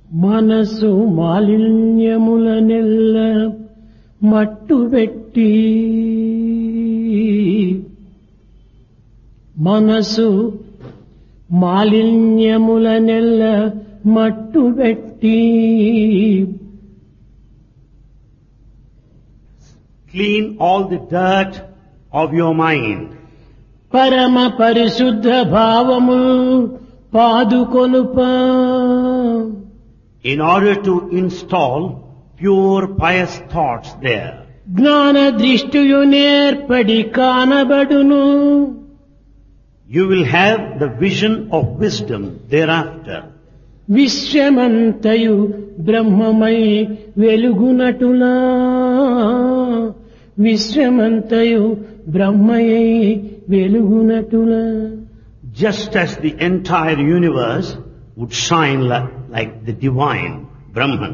మనసు మాలిన్యముల నెల్ల మట్టుబెట్టి మనసు మాలిన్యముల నెల్ల మట్టుబెట్టి Clean all the dirt of your mind. పరమ పరిశుద్ధ భావము పాదుకొనుప in order to install pure pious thoughts there. జ్ఞాన దృష్టియు నేర్పడి కానబడును You will have the vision of wisdom thereafter. విశ్వమంతయు బ్రహ్మమై వెలుగునటులా విశ్వమంతయు బ్రహ్మయై వెలుగునటులా Just as the entire universe would shine li- like the divine Brahman.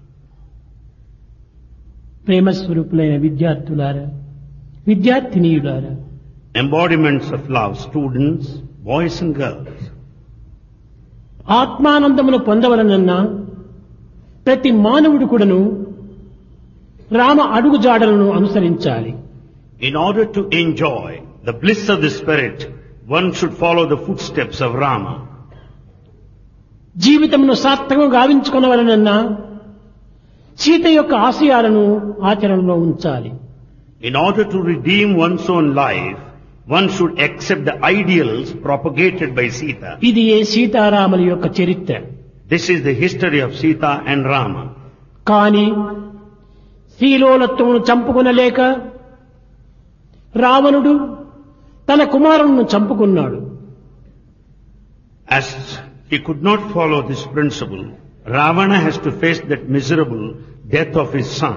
ప్రేమస్వరూపులైన విద్యార్థులారా విద్యార్థినీయులారా Embodiments of love, students, boys and girls. ఆత్మానందమును పొందవలనన్నా ప్రతి మానవుడు కూడాను రామ అడుగుజాడలను అనుసరించాలి In order to enjoy the bliss of the spirit, one should follow the footsteps of Rama. జీవితమును సార్థకం గావించుకునవలనన్నా సీత యొక్క ఆశయాలను ఆచరణలో ఉంచాలి In order to redeem one's own life, one should accept the ideals propagated by Sita. ఇది ఏ సీతారాముల యొక్క చరిత్ర This is the history of Sita and Rama. కాని శ్రీలోలత్వమును చంపుకునలేక రావణుడు తన కుమారుణ్ణి చంపుకున్నాడు As he could not follow this principle, Ravana has to face that miserable death of his son.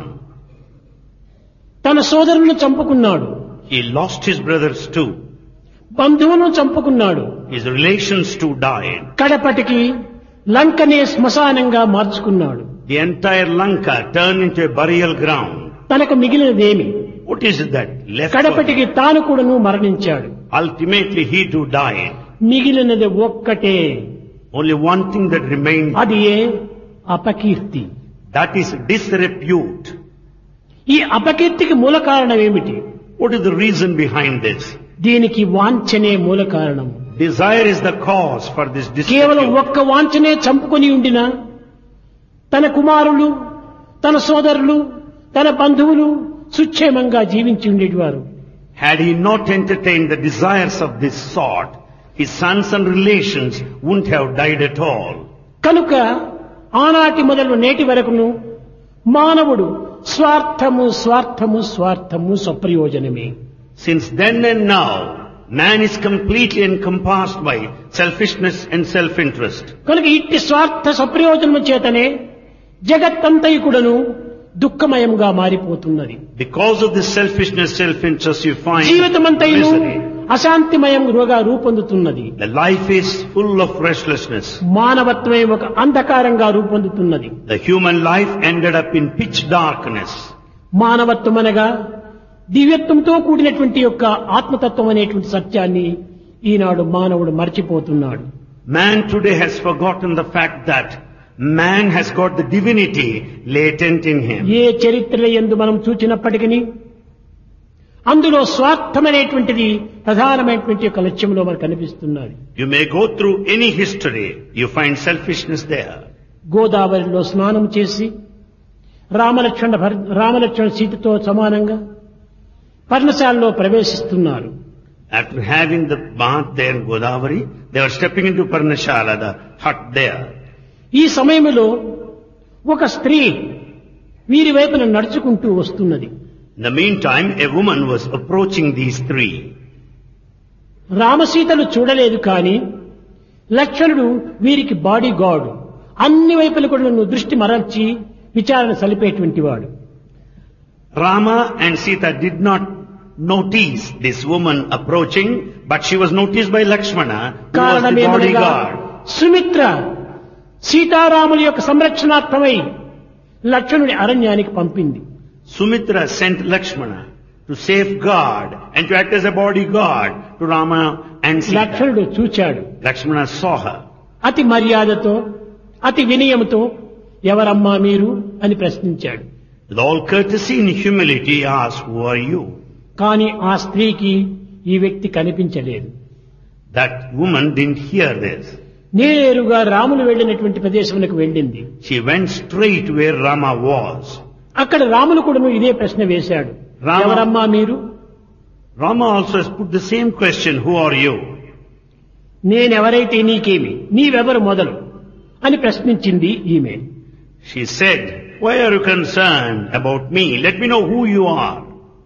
తన సోదరులను చంపుకున్నాడు He lost his brothers too. బంధువులను చంపుకున్నాడు His relations too died. కడపటికి లంకనే శ్మశానంగా మార్చుకున్నాడు The entire Lanka turned into a burial ground. తనకు మిగిలినదేమి What is it that left? for కడపటికి him? తాను కూడాను మరణించాడు Ultimately he too died. మిగిలినది ఒక్కటే Only one thing that remained, అది ఏ అపకీర్తి that is disrepute. ఈ అపకీర్తికి మూల కారణం ఏమిటి What is the reason behind this? దీనికి వాంఛనే మూల కారణం Desire is the cause for this కేవలం disrepute. ఒక్క వాంఛనే చంపుకొని ఉండిన తన కుమారులు తన సోదరులు తన బంధువులు సుక్షేమంగా జీవించి ఉండేటివారు Had he not entertained the desires of this sort, his sons and relations wouldn't have died at all. కనుక ఆనాటి మొదలు నేటి వరకును మానవుడు స్వార్థము స్వార్థము స్వార్థము స్వప్రయోజనమే Since then and now, man is completely encompassed by selfishness and self-interest. కనుక ఇట్టి స్వార్థ స్వప్రయోజనము చేతనే జగత్తంతయు కూడాను దుఃఖమయంగా మారిపోతున్నది Because of this selfishness, self-interest, you find జీవితమంతయును misery. అశాంతిమయంగా రూపొందుతున్నది The life is full of restlessness. మానవత్వమే ఒక అంధకారంగా రూపొందుతున్నది The human life ended up in pitch darkness. మానవత్వం అనగా దివ్యత్వంతో కూడినటువంటి యొక్క ఆత్మతత్వం అనేటువంటి సత్యాన్ని ఈనాడు మానవుడు మర్చిపోతున్నాడు Man today has forgotten the fact that man has got the divinity latent in him. ఏ చరిత్ర ఎందు మనం చూచినప్పటికీ అందులో స్వార్థమనేటువంటిది ప్రధానమైనటువంటి యొక్క లక్ష్యంలో మనకు కనిపిస్తున్నది You may go through any history, you find selfishness there. గోదావరిలో స్నానం చేసి రామలక్ష్మణ భర్- రామలక్ష్మణ సీతతో సమానంగా పర్ణశాలలో ప్రవేశిస్తున్నారు After having the bath there in Godavari, they were stepping into Parnashala, the hut there. ఈ సమయంలో ఒక స్త్రీ వీరి వైపున నడుచుకుంటూ వస్తున్నది In the meantime, a woman was approaching these three. రామసీతలు చూడలేదు కాని లక్ష్మణుడు వీరికి బాడీ గార్డు అన్ని వైపుల కూడా నువ్వు దృష్టి మరల్చి విచారణ సలిపేటువంటి వాడు Rama and Sita did not notice this woman approaching, but she was noticed by Lakshmana, who was the కారణమేమనగా bodyguard. Sumitra సీతారాముల యొక్క సంరక్షణార్థమై లక్ష్మణుడి అరణ్యానికి పంపింది Sumitra sent Lakshmana to safeguard and to act as a bodyguard to Rama and Sita. లక్ష్మణుడు చూచాడు Lakshmana saw her. అతి మర్యాదతో అతి వినయంతో ఎవరమ్మా మీరు అని ప్రశ్నించాడు With all courtesy and humility, he asked, Who are you? కానీ ఆ స్త్రీకి ఈ వ్యక్తి కనిపించలేదు That woman didn't hear this. నేరుగా రాములు వెళ్ళినటువంటి ప్రదేశమునకు వెళ్ళింది She went straight where Rama was. అక్కడ రాములు కూడాను ఇదే ప్రశ్న వేశాడు రామ- ఎవరమ్మా మీరు Rama also has put the same question, Who are you? నేనెవరైతే నీకేమి నీవెవరు మొదలు అని ప్రశ్నించింది ఈమె She said, Why are you concerned about me? Let me know who you are.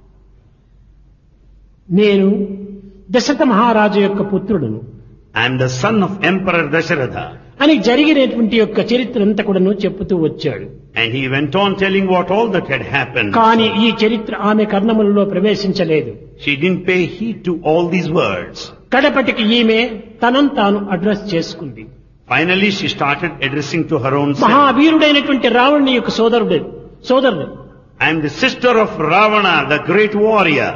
నేను దశరథ మహారాజు యొక్క పుత్రుడును I am the son of Emperor Dasharatha. అని జరిగినటువంటి యొక్క చరిత్ర అంతా కూడాను చెప్పుతూ వచ్చాడు And he went on telling what all that had happened. కానీ ఈ చరిత్ర ఆమె కర్ణములలో ప్రవేశించలేదు She didn't pay heed to all these words. కడపటికి ఈమె తనను తాను అడ్రస్ చేసుకుంది Finally, she started addressing to her own self. మహావీరుడైనటువంటి రావణుని యొక్క సోదరుడు సోదరుడు I am the sister of Ravana, the great warrior.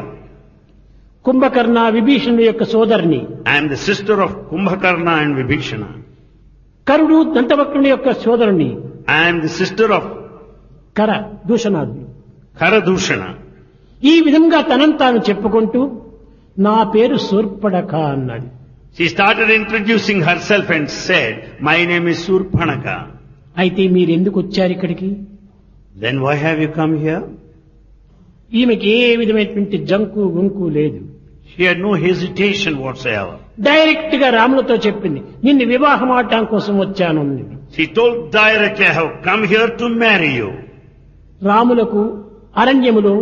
Kumbhakarna విభీషణుడి యొక్క సోదరిని I am the sister of Kumbhakarna and Vibhishana. కరుడు దంతవక్రుని యొక్క సోదరుని I am the sister of కర దూషణాదులు Karadushana. ఈ విధంగా తనను తాను చెప్పుకుంటూ నా పేరు సూర్పడక అన్నాడు She started introducing herself and said, My name is Surpanaka. అయితే మీరు ఎందుకు వచ్చారు ఇక్కడికి Then why have you come here? ఈమెకి ఏ విధమైనటువంటి జంకు గుంకు లేదు She had no hesitation whatsoever. Direct గా రాములతో చెప్పింది నిన్ను వివాహం ఆడటం కోసం వచ్చాను అన్నది. She told directly, I have come here to marry you. రాములకు అరణ్యములో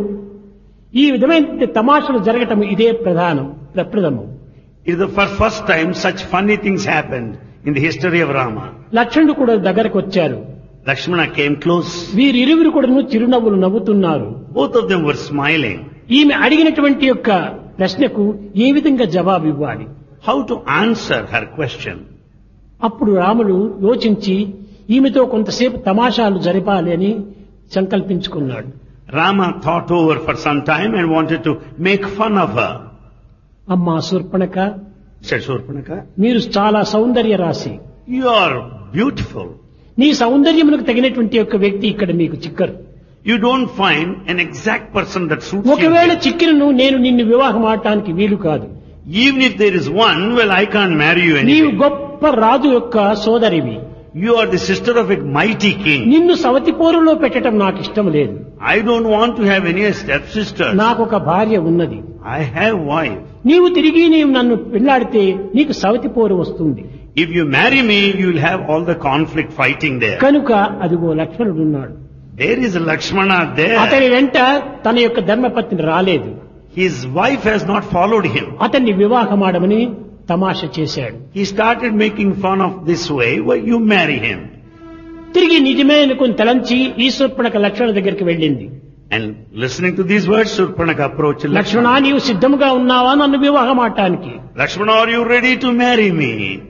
ఈ విధమైన తమాషలు జరగటం ఇదే ప్రధానం ప్రప్రథమం It is the first, first time such funny things happened in the history of Rama. లక్ష్మణుడు కూడా దగ్గరకు వచ్చారు Lakshmana came close. వీరిరువురు కూడా చిరునవ్వులు నవ్వుతున్నారు Both of them were smiling. ఈమె అడిగినటువంటి యొక్క ప్రశ్నకు ఏ విధంగా జవాబు ఇవ్వాలి How to answer her question? అప్పుడు రాముడు యోచించి ఈమెతో కొంతసేపు తమాషాలు జరపాలి అని సంకల్పించుకున్నాడు Rama thought over for some time and wanted to make fun of her. అమ్మా శూర్పణక Said Surpanaka, మీరు చాలా సౌందర్య రాశి you are beautiful. నీ సౌందర్యములకు తగినటువంటి యొక్క వ్యక్తి ఇక్కడ మీకు చిక్కరు You don't find an exact person that suits you. ఒకవేళ here. చిక్కినను నేను నిన్ను వివాహం ఆడటానికి వీలు కాదు Even if there is one, well, I can't marry you నీవు anyway. గొప్ప రాజు యొక్క సోదరివి You are the sister of a mighty king. నిన్ను సవతి పోరులో పెట్టడం నాకు ఇష్టం లేదు I don't want to have any stepsisters. నాకు ఒక భార్య ఉన్నది I have wife. నీవు తిరిగి నీవు నన్ను పెళ్లాడితే నీకు సవతి పోరు వస్తుంది If you marry me, you will have all the conflict fighting there. కనుక అదిగో లక్ష్మణుడున్నాడు There is a Lakshmana there. అతని వెంట తన యొక్క ధర్మపత్ని రాలేదు His wife has not followed him. అతన్ని వివాహమాడమని తమాష చేశాడు He started making fun of this way. Well, you marry him. తిరిగి నిజమే అనుకుని తలంచి ఈశ్వర్పణక లక్ష్మణ దగ్గరికి వెళ్ళింది And listening to these words, Surpanaka approached Lakshmana Lakshmana. నీవు సిద్ధముగా ఉన్నావా నన్ను వివాహం ఆడటానికి Lakshmana, are you ready to marry me?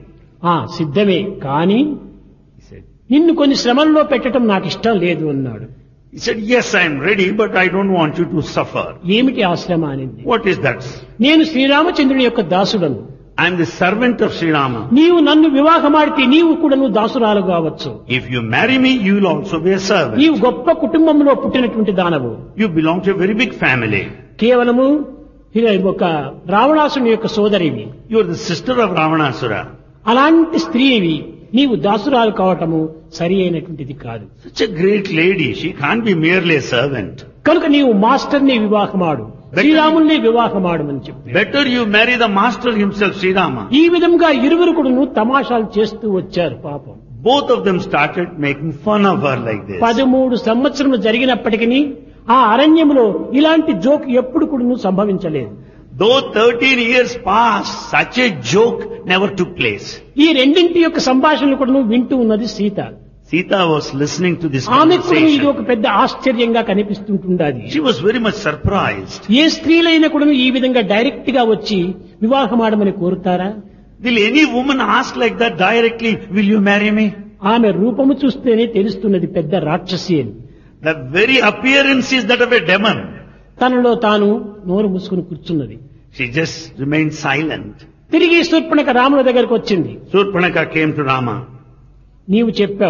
ఆ సిద్ధమే కానీ He said, నిన్ను కొన్ని శ్రమల్లో పెట్టడం నాకు ఇష్టం లేదు అన్నాడు he said, yes, I am ready, but I don't want you to suffer. ఏమిటి ఆ శ్రమ అనింది What is that? నేను శ్రీరామచంద్రుని యొక్క దాసుడను I am the servant of Sri Rama. నీవు నన్ను వివాహమాడితే నీవు కూడా నువ్వు దాసురాలు కావచ్చు If you marry me, you will also be a servant. నీవు గొప్ప కుటుంబంలో పుట్టినటువంటి దానవు You belong to a very big family. కేవలము ఇక ఒక రావణాసుని యొక్క సోదరివి You are the sister of Ravanasura. అలాంటి స్త్రీవి నీవు దాసురాలు కావటము సరి అయినటువంటిది కాదు Such a great lady. She can't be merely a servant. కనుక నీవు మాస్టర్ని వివాహమాడు శ్రీరాముల్ని వివాహమాడమని చెప్పి Better you marry the master himself, Sri Rama. ఈ విధంగా ఇరువురు కూడాను తమాషాలు చేస్తూ వచ్చారు పాపం Both of them started making fun of her like this. పదమూడు సంవత్సరములు జరిగినప్పటికీ ఆ అరణ్యములో ఇలాంటి జోక్ ఎప్పుడు కూడా సంభవించలేదు Though 13 years passed, such a joke never took place. ఈ రెండింటి యొక్క సంభాషణలు కూడా వింటూ ఉన్నది Sita Sita was listening to this ఆమెకు కూడా ఇది conversation. ఒక పెద్ద ఆశ్చర్యంగా కనిపిస్తుంటుండాది She was very much surprised. ఏ స్త్రీలైనా కూడా ఈ విధంగా డైరెక్ట్ గా వచ్చి వివాహమాడమని కోరుతారా Will any woman ask like that directly, will you marry me? ఆమె రూపము చూస్తేనే తెలుస్తున్నది పెద్ద రాక్షసి అని The very appearance is that of a demon. తనలో తాను నోరు మూసుకుని కూర్చున్నది She just remained silent. తిరిగి శూర్పణక రాముల దగ్గరకు వచ్చింది Surpanaka came to Rama. నీవు చెప్పావు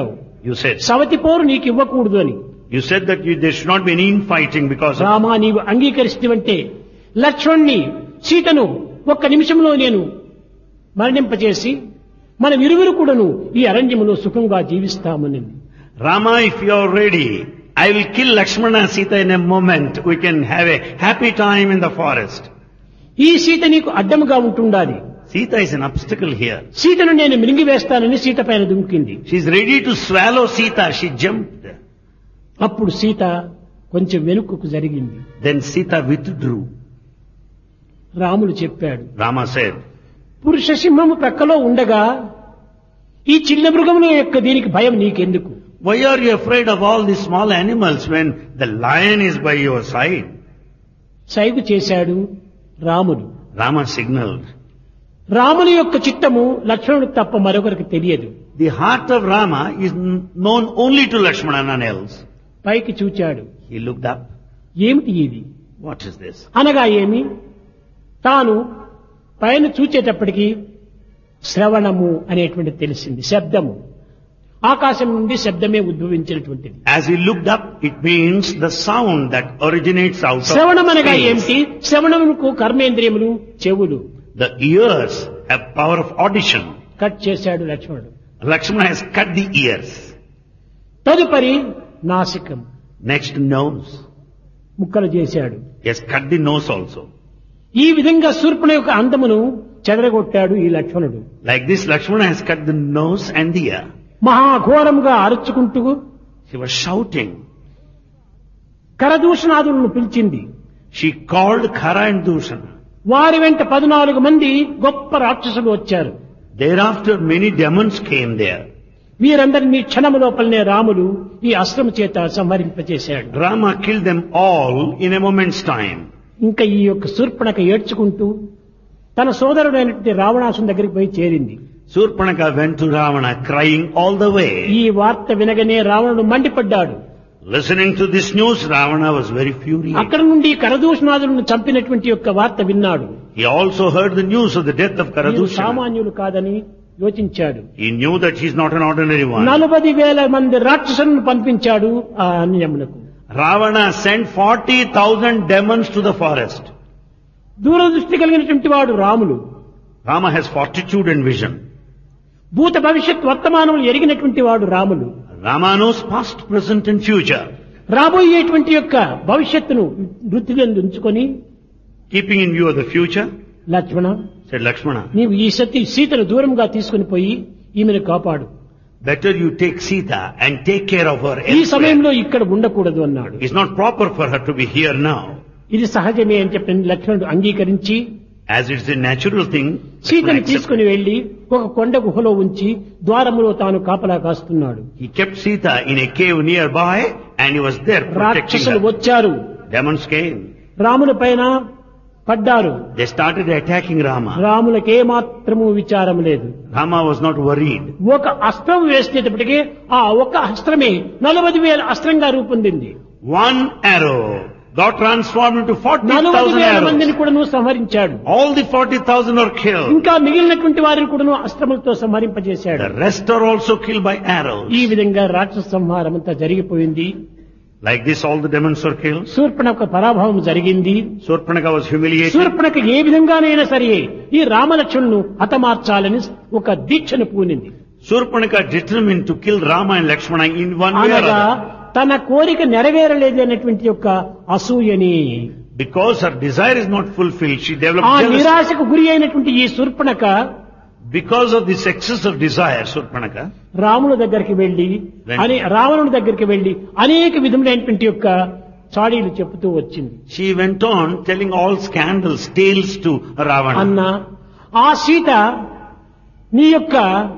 You said. సవతి పోరు నీకు ఇవ్వకూడదు అని You said that you, there should not be any infighting because of Rama నీవు అంగీకరిస్తువంటే లక్ష్మణ్ణి సీతను ఒక్క నిమిషంలో నేను మరణింపచేసి మన విరువురు కూడాను ఈ అరణ్యములో సుఖంగా జీవిస్తామని Rama, if you are ready, I will kill Lakshmana and Sita in a moment. We can have a happy time in the forest. ఈ సీత నీకు అడ్డముగా ఉంటుండాలి Sita is an obstacle here. సీతను నేను మింగివేస్తానని సీత పైన దుమికింది She is ready to swallow Sita. She jumped. అప్పుడు సీత కొంచెం వెనుకకు జరిగింది Then Sita withdrew. రాముడు చెప్పాడు Rama said, పురుష సింహము ప్రక్కలో ఉండగా ఈ చిన్న మృగముల యొక్క దీనికి భయం నీకెందుకు Why are you afraid of all these small animals when the lion is by your side? సైగు చేశాడు రాముడు Rama signaled. రాముని యొక్క చిత్తము లక్ష్మణుడికి తప్ప మరొకరికి తెలియదు The heart of Rama is n- known only to Lakshmana, none else. పైకి చూచాడు He looked up. ఏమిటి ఇది What is this? అనగా ఏమి తాను పైన చూచేటప్పటికి శ్రవణము అనేటువంటి తెలిసింది శబ్దము ఆకాశం నుండి శబ్దమే ఉద్భవించినటువంటిది As he looked up, it means the sound that originates out of శ్రవణం అనగా space. ఏమిటి శ్రవణమునకు కర్మేంద్రియములు చెవులు The ears have power of audition. Cut చేశాడు లక్ష్మణుడు Lakshmana has cut the ears. తదుపరి నాసికం Next nose. ముక్కలు చేశాడు He has cut the nose also. ఈ విధంగా శూర్పణ యొక్క అందమును చెదరగొట్టాడు ఈ లక్ష్మణుడు Like this, Lakshmana has cut the nose and the ear. మహాఘోరముగా అరుచుకుంటూ She was shouting. కరదూషణాదులను పిలిచింది She called Khara and Dushana. వారి వెంట పద్నాలుగు మంది గొప్ప రాక్షసులు వచ్చారు Thereafter, many demons came there. వీరందరినీ క్షణము లోపలనే రాముడు ఈ అస్త్రము చేత సంహరింపచేశాడు Rama killed them all in a moment's time. ఇంకా ఈ యొక్క శూర్పణక ఏడ్చుకుంటూ తన సోదరుడైనటువంటి రావణాసుని దగ్గరికి పోయి చేరింది Surpanaka went to Ravana crying all the way. ఈ వార్త వినగనే రావణుడు మండిపడ్డాడు Listening to this news, Ravana was very furious. అక్కడ నుండి కరదూషణాదులను చంపినటువంటి యొక్క వార్త విన్నాడు He also heard the news of the death of వీరు Karadushana. సామాన్యులు కాదని యోచించాడు He knew that he's not an ordinary one. నలభై వేల మంది రాక్షసులను పంపించాడు ఆ అన్యమునకు Ravana sent 40,000 demons to the forest. దూరదృష్టి కలిగినటువంటి వాడు Ramulu Rama has fortitude and vision. భూత భవిష్యత్ వర్తమానములు ఎరిగినటువంటి వాడు Ramulu Rama knows past, present and future. రాబోయేటువంటి యొక్క భవిష్యత్తును వృత్తిలో ఉంచుకొని Keeping in view of the future, Lakshmana said Lakshmana, నీవు ఈ సతి సీతను దూరంగా తీసుకుని పోయి ఈమెను కాపాడు better you take Sita and take care of her ఈ elsewhere. సమయంలో ఇక్కడ ఉండకూడదు అన్నాడు It's not proper for her to be here now. ఇది సహజమే అని చెప్పి లక్ష్మణుడు అంగీకరించి As it's a natural thing, Lakshmana సీతను accepted. తీసుకుని వెళ్లి ఒక కొండ గుహలో ఉంచి ద్వారములో తాను కాపలా కాస్తున్నాడు He kept Sita in a cave nearby and he was there protecting రాక్షసులు her. వచ్చారు Demons came. రాముల పైన పడ్డారు They started attacking Rama. రాములకి ఏమాత్రము విచారం లేదు Rama was not worried. ఒక అస్త్రం వేసేటప్పటికే ఆ ఒక అస్త్రమే నలభై వేల అస్త్రంగా రూపొందింది One arrow got transformed into నలభై 40,000 వేల మందిని arrows. కూడాను సంహరించాడు All the 40,000 are killed. ఇంకా మిగిలినటువంటి వారిని కూడాను అస్త్రములతో సంహరింపజేశాడు The rest are also killed by arrows. ఈ విధంగా రాక్షస సంహారం అంతా జరిగిపోయింది Like this, all the demons were killed. Shurpanakha పరాభవం జరిగింది Surpanaka was humiliated. శూర్పణక ఏ విధంగానైనా సరే ఈ రామలక్ష్మణును హతమార్చాలని ఒక దీక్షను పూనింది Surpanaka determined to kill Rama and Lakshmana in one way or అనగా other. తన కోరిక నెరవేరలేదు అనేటువంటి యొక్క అసూయని Because her desire is not fulfilled, she ఆ developed jealousy. నిరాశకు గురి అయినటువంటి ఈ Shurpanakha Because of this excess of desire, Surpanaka, రాముల దగ్గరికి వెళ్లి అని రావణుడి దగ్గరికి వెళ్లి అనేక విధములైనటువంటి యొక్క చాడీలు చెబుతూ వచ్చింది she went on telling all scandals, tales to Ravana. అన్న ఆ సీత నీ యొక్క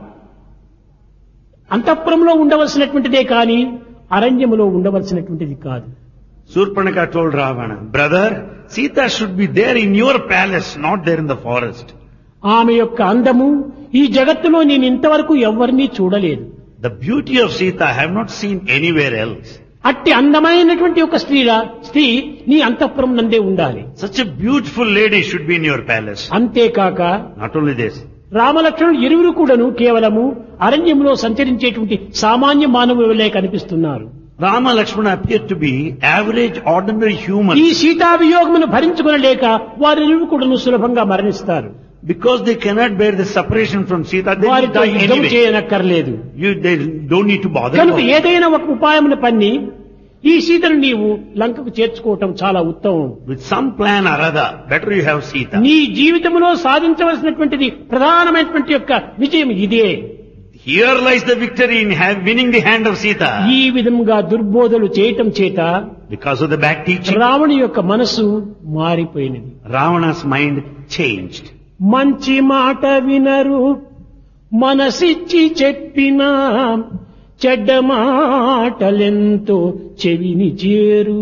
అంతఃపురంలో ఉండవలసినటువంటిదే కాని అరణ్యములో ఉండవలసినటువంటిది కాదు Surpanaka told Ravana, brother, Sita should be there in your palace, not there in the forest. ఆమె యొక్క అందము ఈ జగత్తులో నేను ఇంతవరకు ఎవరినీ చూడలేదు The beauty of Sita I have not seen anywhere else. అట్టి అందమైనటువంటి ఒక స్త్రీల స్త్రీ నీ అంతఃపురం నందే ఉండాలి Such a beautiful lady should be in your palace. అంతేకాక Not only this, రామలక్ష్మణులు ఇరువురు కూడాను కేవలము అరణ్యంలో సంచరించేటువంటి సామాన్య మానవులే కనిపిస్తున్నారు Rama Lakshmana appear to be average, ordinary ఈ humans సీతాభియోగమును భరించుకునలేక వారిరువురు కూడాను సులభంగా మరణిస్తారు because they cannot bear the separation from Sita. They will వారితో die యుద్ధం anyway. చేయనక్కర్లేదు You, they don't need to bother. కనుక about it. ఏదైనా ఒక ఉపాయమును పన్ని ఈ సీతను నీవు లంకకు చేర్చుకోవటం చాలా ఉత్తమం With some plan or other, better you have Sita. నీ జీవితంలో సాధించవలసినటువంటిది ప్రధానమైనటువంటి యొక్క విజయం ఇదే Here lies the victory in have, winning the hand of Sita. ఈ విధంగా దుర్బోధలు చేయటం చేత Because of the bad teaching, రావణి యొక్క మనసు మారిపోయినది Ravana's mind changed. మంచి మాట వినరు మనసిచ్చి చెప్పినా చెడ్డ మాటలెంతో చెవిని చేరు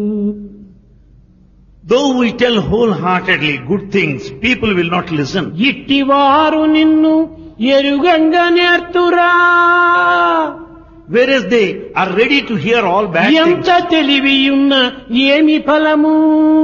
Though we tell wholeheartedly good things, people will not listen. ఇట్టివారు నిన్ను ఎరుగంగా నేర్తురా Whereas they are ready to hear all bad ఎంత things. తెలివియున్న ఏమి ఫలము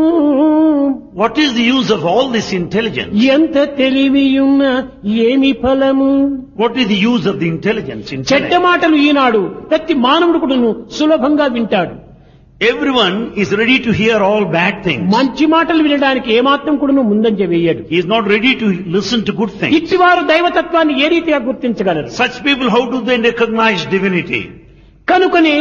What is the use of all this intelligence? ఎంత తెలివియున్న ఏమి ఫలము What is the use of the intelligence? చెడ్డ Intellect? మాటలు ఈనాడు ప్రతి మానవుడు కూడాను సులభంగా వింటాడు Everyone is ready to hear all bad things. మంచి మాటలు వినడానికి ఏమాత్రం కూడాను ముందంజ వేయడు He is not ready to listen to good things. ఇట్టివారు దైవతత్వాన్ని ఏ రీతిగా గుర్తించగలరు Such people, how do they recognize divinity? కనుకనే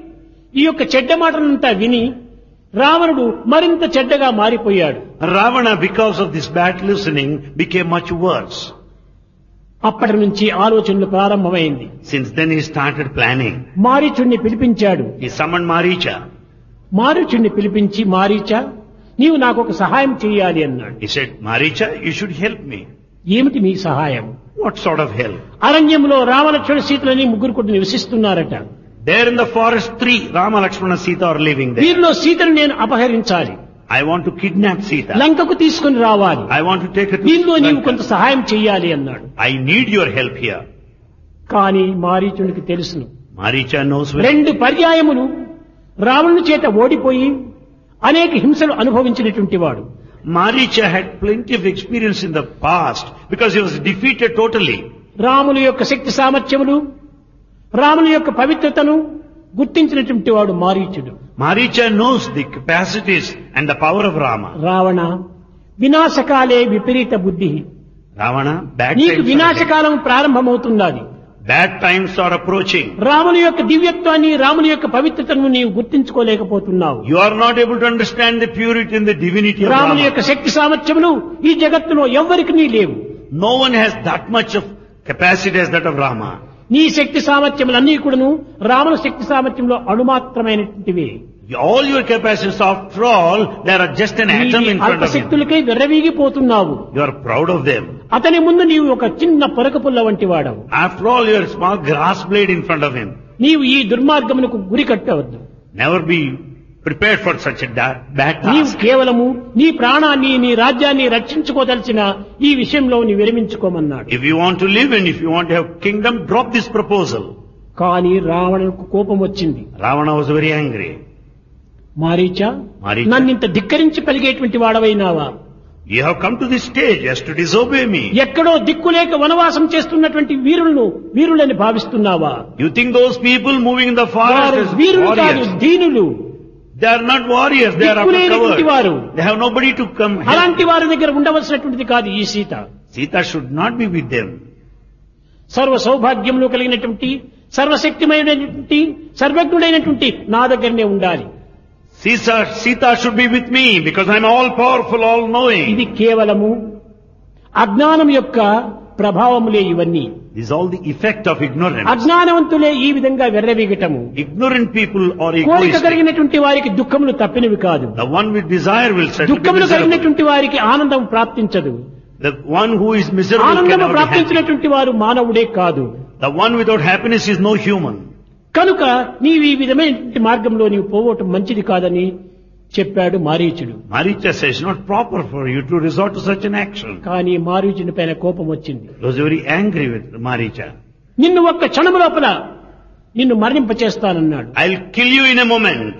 ఈ యొక్క చెడ్డ మాటలంతా విని రావణుడు మరింత చెడ్డగా మారిపోయాడు Ravana, because of this bad listening, became much worse. అప్పటి నుంచి ఆలోచనలు ప్రారంభమైంది Since then he started planning. మారీచుణ్ణి పిలిపించాడు He summoned Maricha. మారీచుణ్ణి పిలిపించి మారీచ నీవు నాకు ఒక సహాయం చేయాలి అన్నాడు He said, Maricha, you should help me. ఏమిటి మీ సహాయం What sort of help? అరణ్యంలో రామలక్ష్మణ సీతలని ముగ్గురు కూడా నివసిస్తున్నారట There in the forest, three Rama, Lakshmana, Sita are living there. వీరిలో సీతను నేను అపహరించాలి I want to kidnap Sita. లంకకు తీసుకుని రావాలి I want to take her దీనిలో to నీవు Lanka. కొంత సహాయం చెయ్యాలి అన్నాడు I need your help here. కానీ మారీచునికి తెలుసును Maricha knows well. రెండు పర్యాయములు రావణుని చేత ఓడిపోయి అనేక హింసలు అనుభవించినటువంటి వాడు Maricha had plenty of experience in the past because he was defeated totally. రాముని యొక్క శక్తి సామర్థ్యములు రాముని యొక్క పవిత్రతను గుర్తించినటువంటి వాడు మారీచుడు Maricha knows the capacities and the power of Rama. Ravana వినాశకాలే విపరీత బుద్ధి Ravana, bad నీకు times, are, వినాశకాలం ప్రారంభమవుతున్నది bad times are approaching. రాముని యొక్క దివ్యత్వాన్ని రాముని యొక్క పవిత్రతను నీవు గుర్తించుకోలేకపోతున్నావు You are not able to understand the purity and the divinity of రాముని Rama. యొక్క శక్తి సామర్థ్యములు ఈ జగత్తులో ఎవ్వరికి నీ లేవు No one has that much of capacity as that of Rama. నీ శక్తి సామర్థ్యములన్నీ కూడాను రాముని శక్తి సామర్థ్యంలో అణుమాత్రమైనటువంటివి All your capacities, after all, they are just an atom in front of you. అల్పశక్తులకై విర్రవీగిపోతున్నావు You are proud of them. అతని ముందు నీవు ఒక చిన్న పొరక పుల్ల వంటి వాడవు After all, you are a small grass blade in front of him. నీవు ఈ దుర్మార్గమునకు గురి కట్టవద్దు Never be prepared for such a da- bad నీవు task. కేవలము నీ ప్రాణాన్ని నీ రాజ్యాన్ని రక్షించుకోదలిచిన ఈ విషయంలో నీ విరమించుకోమన్నాడు If you want to live and if you want to have kingdom, drop this proposal. కానీ రావణుకు కోపం వచ్చింది Ravana was very angry. Maricha Maricha. నన్నింత ధిక్కరించి పలిగేటువంటి వాడవైనావా You have come to this stage as to disobey me. ఎక్కడో దిక్కులేక వనవాసం చేస్తున్నటువంటి వీరులను వీరులని భావిస్తున్నావా You think those people moving in the forest వారు as వీరులు కాదు warriors? దీనులు They are not warriors. They are దిక్కులేనటువంటి after వారు. cover. They have nobody to come help. అలాంటి వారి దగ్గర ఉండవలసినటువంటిది కాదు ఈ Sita Sita should not be with them. సర్వ సౌభాగ్యములు కలిగినటువంటి సర్వశక్తిమైనటువంటి సర్వజ్ఞుడైనటువంటి నా దగ్గరనే ఉండాలి Sita, Sita should be with me because I am all powerful, all knowing. ఇది కేవలము అజ్ఞానం యొక్క ప్రభావములే ఇవన్నీ This is all the effect of ignorance. అజ్ఞానవంతులే ఈ విధంగా వెర్రవీగటము Ignorant people are కోరిక egoistic. కలిగినటువంటి వారికి దుఃఖములు తప్పినవి కాదు The one with desire will certainly be దుఃఖములు miserable. కలిగినటువంటి వారికి ఆనందం ప్రాప్తించదు The one who is miserable ఆనందము cannot be happy. ప్రాప్తించినటువంటి వారు మానవుడే కాదు The one without happiness is no human. కనుక నీవు ఈ విధమైనటువంటి మార్గంలో నీవు పోవటం మంచిది కాదని చెప్పాడు మారీచుడు Maricha says it's not proper for you to resort to such an action. కానీ మారీచుని పైన కోపం వచ్చింది He was very angry with Maricha. నిన్ను ఒక్క క్షణము లోపల నిన్ను మరణింపచేస్తానన్నాడు I'll kill you in a moment.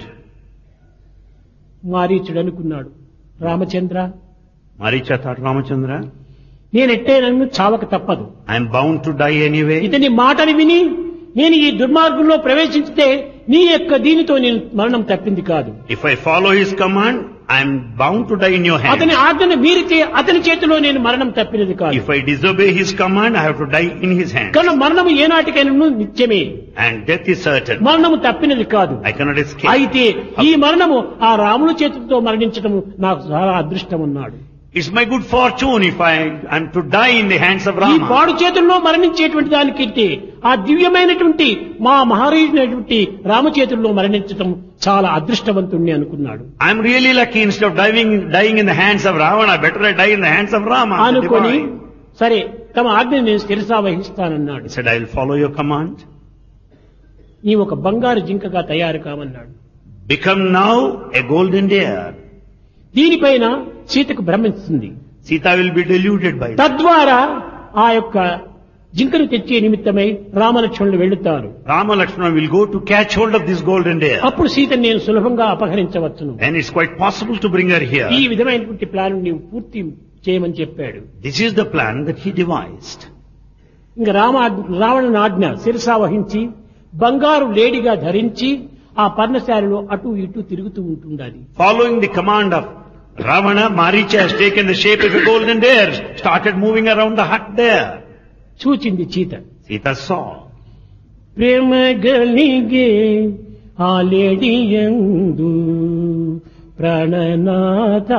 మారీచుడు అనుకున్నాడు రామచంద్ర Maricha thought, Ramachandra, నేనెట్టే నన్ను చావక తప్పదు I am bound to die anyway. ఇతని మాటని విని నేను ఈ దుర్మార్గంలో ప్రవేశించితే నీ యొక్క దీనితో నేను మరణం తప్పింది కాదు If I follow his command, I am bound to die in your అతని hand. ఆజ్ఞను మీరితే అతని చేతిలో నేను మరణం తప్పినది కాదు If I disobey his command, I have to die in his hand. కనుక మరణము ఏనాటికైనా నిత్యమే And death is certain. మరణము తప్పినది కాదు I cannot escape. అయితే ఈ మరణము ఆ రాముని చేతులతో మరణించడం నాకు చాలా అదృష్టం అన్నాడు It's my good fortune if I am to die in the hands of ఈ Rama. పాడు చేతుల్లో మరణించేటువంటి దానికంటే ఆ దివ్యమైనటువంటి మా మహారాజునటువంటి రామ చేతుల్లో మరణించడం చాలా అదృష్టవంతుణ్ణి అనుకున్నాడు I'm really lucky instead of dying, dying in the hands of Ravana, better I die in the hands of Rama. the అనుకొని divine. సరే తమ ఆజ్ఞ నేను శిరసా వహిస్తానన్నాడు He said, I will follow your command. నీ ఒక బంగారు జింకగా తయారు కామన్నాడు Become now a golden deer. దీనిపైన సీతకు భ్రమిస్తుంది Sita will be deluded by that. తద్వారా ఆ యొక్క జింకను తెచ్చే నిమిత్తమై రామలక్ష్మణులు వెళ్తారు Rama Lakshmana will go to catch hold of this golden deer. అప్పుడు సీతను నేను సులభంగా అపహరించవచ్చును And it's quite possible to bring her ఈ here. విధమైనటువంటి ప్లాన్ నీవు పూర్తి చేయమని చెప్పాడు This is the plan that he devised. ఇంకా రామ రావణ ఆజ్ఞ శిరసా వహించి బంగారు లేడిగా ధరించి ఆ పర్ణశాలలో అటు ఇటు తిరుగుతూ ఉంటుండాలి Following the command of Ravana, Maricha has taken the shape of a golden deer, started moving around the hut there. చూచింది చీత Sita saw. ప్రేమ గలిగే ఆ లేడియందు ప్రాణనాథ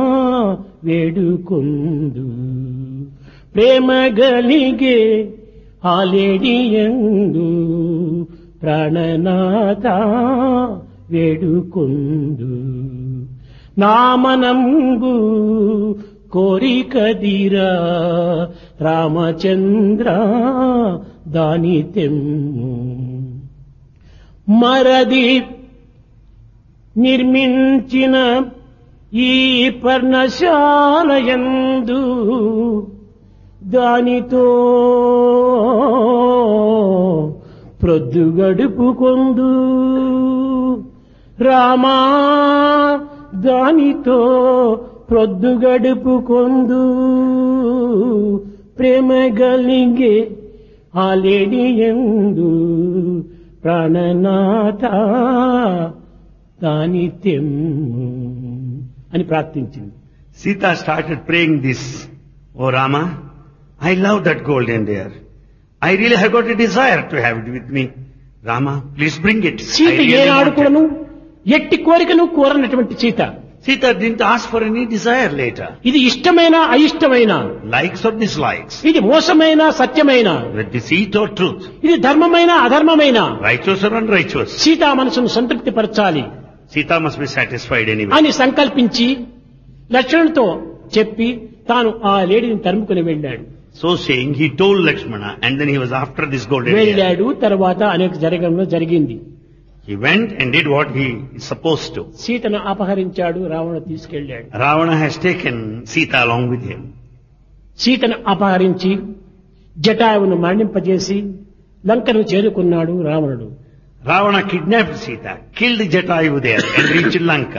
వేడుకొందు ప్రేమ గలిగే ఆ లేడియందు ప్రాణనాథ వేడుకొందు నామనంబు కోరికదిరా రామచంద్ర దాని తెమ్ము మరది నిర్మించిన ఈ పర్ణశాలయందు దానితో ప్రొద్దుగడుపుకొందు రామా దానితో ప్రొద్దుగడుపుకొందు ప్రేమ గలిగే ఆ లేడియందు ప్రాణనాథ దాని తెమ్ము అని ప్రార్థించింది Sita started praying this. Oh Rama, I love that golden deer. I really have got a desire to have it with me. Rama, please bring it. I Sita really ఏనాడు want it. కూడాను ఎట్టి కోరికను కోరనటువంటి Sita Sita didn't ask for any desire later. ఇది ఇష్టమైన అయిష్టమైన Likes or dislikes. ఇది మోసమైన సత్యమైన With deceit or truth. ఇది ధర్మమైన అధర్మమైన Righteous or unrighteous. Sita మనసును సంతృప్తి పరచాలి Sita must be satisfied anyway. అని సంకల్పించి లక్ష్మణుడితో చెప్పి తాను ఆ లేడీని తరుముకుని వెళ్ళాడు So saying, he told Lakshmana and then he was after this golden deer. వెళ్ళాడు తర్వాత అనేక జరగడంలో జరిగింది He went and did what he is supposed to. సీతను అపహరించాడు రావణ తీసుకెళ్ళాడు Ravana has taken Sita along with him. సీతను అపహరించి జటాయువును మరణింపజేసి లంకను చేరుకున్నాడు రావణుడు Ravana kidnapped Sita, killed Jatayu there and reached Lanka.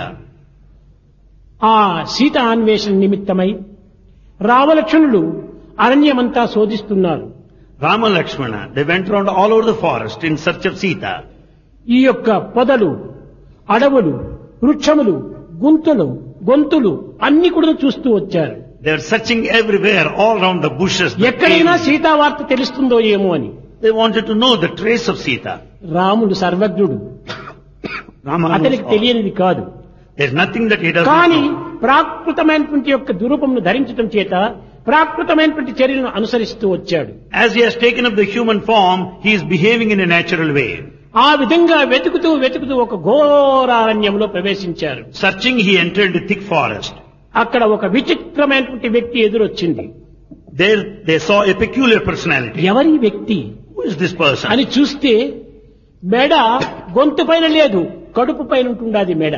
ఆ సీత అన్వేషణ నిమిత్తమై రామలక్ష్మణులు అరణ్యమంతా శోధిస్తున్నారు Rama Lakshmana, they went around all over the forest in search of Sita. ఈ యొక్క పొదలు అడవులు వృక్షములు గుంతులు గొంతులు అన్ని కూడా చూస్తూ వచ్చారు They were searching everywhere, all around the bushes. the ఎక్కడైనా caves. సీతా వార్త తెలుస్తుందో ఏమో అని They wanted to know the trace of Sita. రాముడు సర్వజ్ఞుడు Rama knows అతనికి all. తెలియనిది కాదు There's nothing that he doesn't కానీ know. ప్రాకృతమైనటువంటి యొక్క దురూపమును ధరించడం చేత ప్రాకృతమైనటువంటి చర్యలను అనుసరిస్తూ వచ్చాడు As he has taken up the human form, he is behaving in a natural way. ఆ విధంగా వెతుకుతూ వెతుకుతూ ఒక ఘోరారణ్యంలో ప్రవేశించారు Searching, he entered the thick forest. అక్కడ ఒక విచిత్రమైనటువంటి వ్యక్తి ఎదురొచ్చింది There they saw a peculiar personality. ఎవరి వ్యక్తి Who is this person? అని చూస్తే మెడ గొంతు పైన లేదు కడుపు పైన ఉంటుండాది మెడ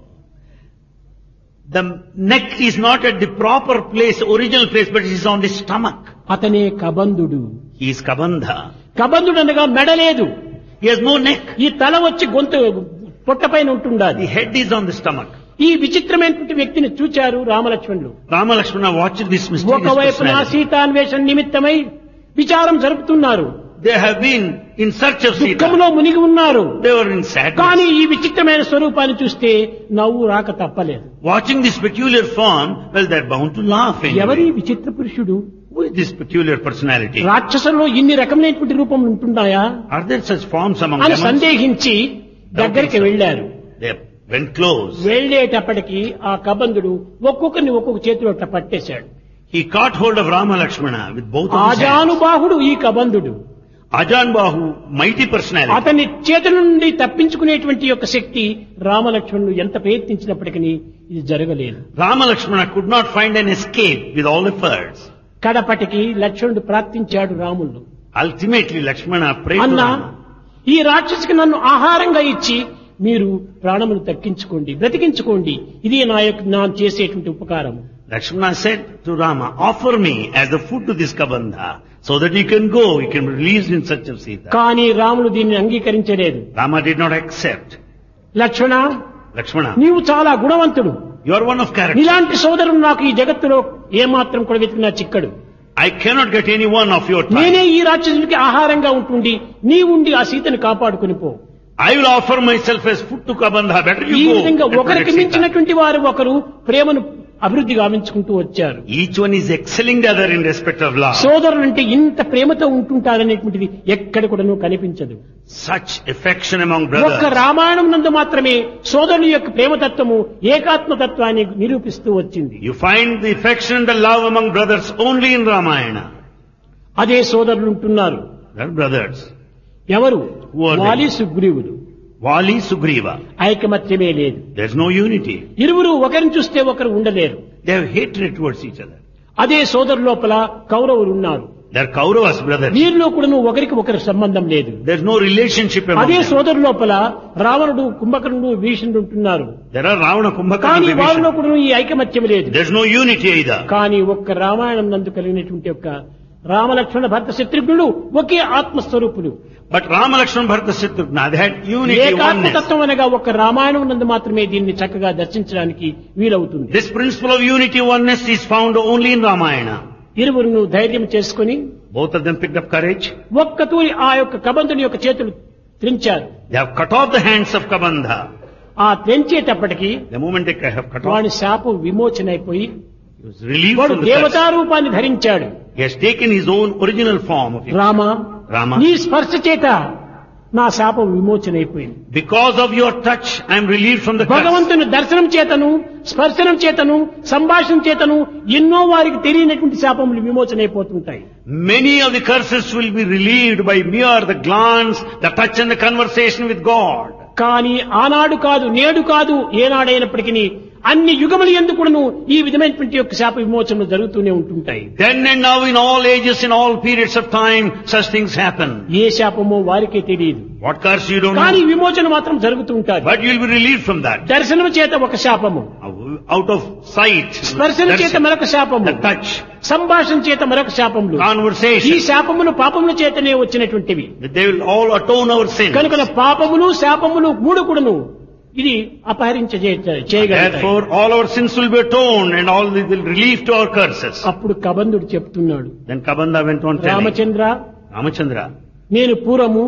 The neck is not at the proper place, original place, but it is on the stomach. అతనే కబంధుడు He is Kabandha. కబంధుడు అనగా మెడ లేదు He has no neck. ఈ తల వచ్చి గొంతు పొట్ట పైన ఉంటుండాది The head is on the stomach. ఈ విచిత్రమైనటువంటి వ్యక్తిని చూచారు రామలక్ష్మణులు Rama Lakshmana watched this mysterious ఒకవైపు నా personality. సీతాన్వేషణ నిమిత్తమై విచారం జరుపుతున్నారు They have been in search of Sita. దుఃఖంలో మునిగి ఉన్నారు They were in sadness. కానీ ఈ విచిత్రమైన స్వరూపాన్ని చూస్తే నవ్వు రాక తప్పలేదు Watching this peculiar form, well, they're bound to laugh ఎవరి anyway. విచిత్ర పురుషుడు Who is this peculiar personality? రాక్షసుల్లో ఇన్ని రకమైనటువంటి రూపములు ఉంటున్నాయా Are there such forms among అని them? సందేహించి దగ్గరికి వెళ్ళారు They went close. వెళ్ళేటప్పటికి ఆ కబంధుడు ఒక్కొక్కరిని ఒక్కొక్క చేతిలో అట్లా పట్టేశాడు He caught hold of Rama Lakshmana with both of his hands. ఆజానుబాహుడు ఈ కబంధుడు Ajan Bahu, mighty personality. అతని చేతుల నుండి తప్పించుకునేటువంటి యొక్క శక్తి రామలక్ష్మణుడు ఎంత ప్రయత్నించినప్పటికీ ఇది జరగలేదు Rama Lakshmana could not find an escape with all efforts. కడపటికి లక్ష్మణుడు ప్రార్థించాడు రాముడు Ultimately, Lakshmana prayed to అన్నా Rama. ఈ రాక్షసికి నన్ను ఆహారంగా ఇచ్చి మీరు ప్రాణములు తక్కించుకోండి బ్రతికించుకోండి ఇది నా యొక్క నా చేసేటువంటి ఉపకారం Lakshmana said to Rama, offer me as the food to this Kabandha, so that you can go, you can be released in search of Sita. కానీ రాముడు దీన్ని అంగీకరించలేదు Rama did not accept. Lakshmana Lakshmana, నీవు చాలా గుణవంతుడు you are one of character. నీలాంటి సోదరుడు నాకు ఈ జగత్తులో ఏమాత్రం కూడా వెతికినా చిక్కడు I cannot get any one of your నేనే type. ఈ రాక్షసుడికి ఆహారంగా ఉంటుండి నీవుండి ఆ సీతను కాపాడుకుని పో I will offer myself as food to Kabandha. Better ఈ you go. విధంగా and ఒకరికి protect Sita. మించినటువంటి వారు ఒకరు ప్రేమను అభివృద్ధి గావించుకుంటూ వచ్చారు Each one is excelling the other in respect of love. సోదరులు అంటే ఇంత ప్రేమతో ఉంటుంటారనేటువంటిది ఎక్కడ కూడాను కనిపించదు Such affection among ఒక్క brothers. రామాయణం నందు మాత్రమే సోదరుని యొక్క ప్రేమతత్వము ఏకాత్మతత్వాన్ని నిరూపిస్తూ వచ్చింది You find the affection and the love among brothers only in Ramayana. అదే సోదరులు ఉంటున్నారు They are brothers. ఎవరు Who are they? వాలి సుగ్రీవులు Vali Sugriva. ఐకమత్యమే లేదు There's no unity. ఇరువురు ఒకరిని చూస్తే ఒకరు ఉండలేరు They have hatred towards each other. అదే సోదరు లోపల కౌరవులు ఉన్నారు They're Kauravas brothers. వీరిలో కూడాను ఒకరికి ఒకరి సంబంధం లేదు There's no relationship among అదే them. సోదరు లోపల రావణుడు కుంభకర్ణుడు భీషణుడు ఉంటున్నారు There are Ravana, Kumbhakarna, కానీ వారిలో Vibhishana. కూడా ఈ ఐకమత్యం లేదు There's no unity either. కానీ ఒక్క రామాయణం నందు కలిగినటువంటి యొక్క రామలక్ష్మణ భర్త శత్రుఘ్నుడు ఒకే ఆత్మస్వరూపుడు But Rama, Lakshmana, Bharata, Shatrugna, they had unity, oneness. ఏకాత్మతత్వం అనగా ఒక్క రామాయణం నందు మాత్రమే దీన్ని చక్కగా దర్శించడానికి వీలవుతుంది This principle of unity, oneness is found only in Ramayana. ఇరువురును ధైర్యం చేసుకుని Both of them picked up courage. ఒక్క తూరి ఆ యొక్క కబంధుని యొక్క చేతులు త్రించారు They have cut off the hands of Kabandha. ఆ త్రెంచేటప్పటికి The moment they have cut off, వాడి శాపం విమోచన అయిపోయి he was relieved వాడు from the curse. దేవతా రూపాన్ని ధరించాడు He has taken his own original form of Rama Rama. నీ స్పర్శ చేత నా శాపం విమోచన అయిపోయింది Because of your touch, I am relieved from the curse. భగవంతుని దర్శనం చేతను స్పర్శనం చేతను సంభాషణ చేతను ఎన్నో వారికి తెలియనటువంటి శాపములు విమోచన అయిపోతుంటాయి Many of the curses will be relieved by mere the glance, the touch and the conversation with God. కానీ ఆనాడు కాదు నేడు కాదు ఏనాడైనప్పటికీ అన్ని యుగములు ఎందుకును ఈ విధమైనటువంటి యొక్క శాప విమోచనలు జరుగుతూనే ఉంటుంటాయి Then and now in all ages, in all periods of time, such things happen. ఏ శాపమో వారికే తెలియదు What curse you don't కానీ know. విమోచన మాత్రం జరుగుతూ ఉంటారు But you will be relieved from that. దర్శనం చేత ఒక శాపము Out of sight, స్పర్శన చేత darshan, మరొక శాపము the touch, సంభాషణ చేత మరొక శాపములు ఈ conversation, శాపములు పాపముల చేతనే వచ్చినటువంటివి they will all atone our sins. కనుక పాపములు శాపములు మూడు కూడాను ఇది అపహరించ చేయగలరు Therefore, all our sins will be atoned and all will be relief to our curses. అప్పుడు కబంధుడు చెప్తున్నాడు Then Kabanda went on telling, Ramachandra Ramachandra, నేను పూర్వము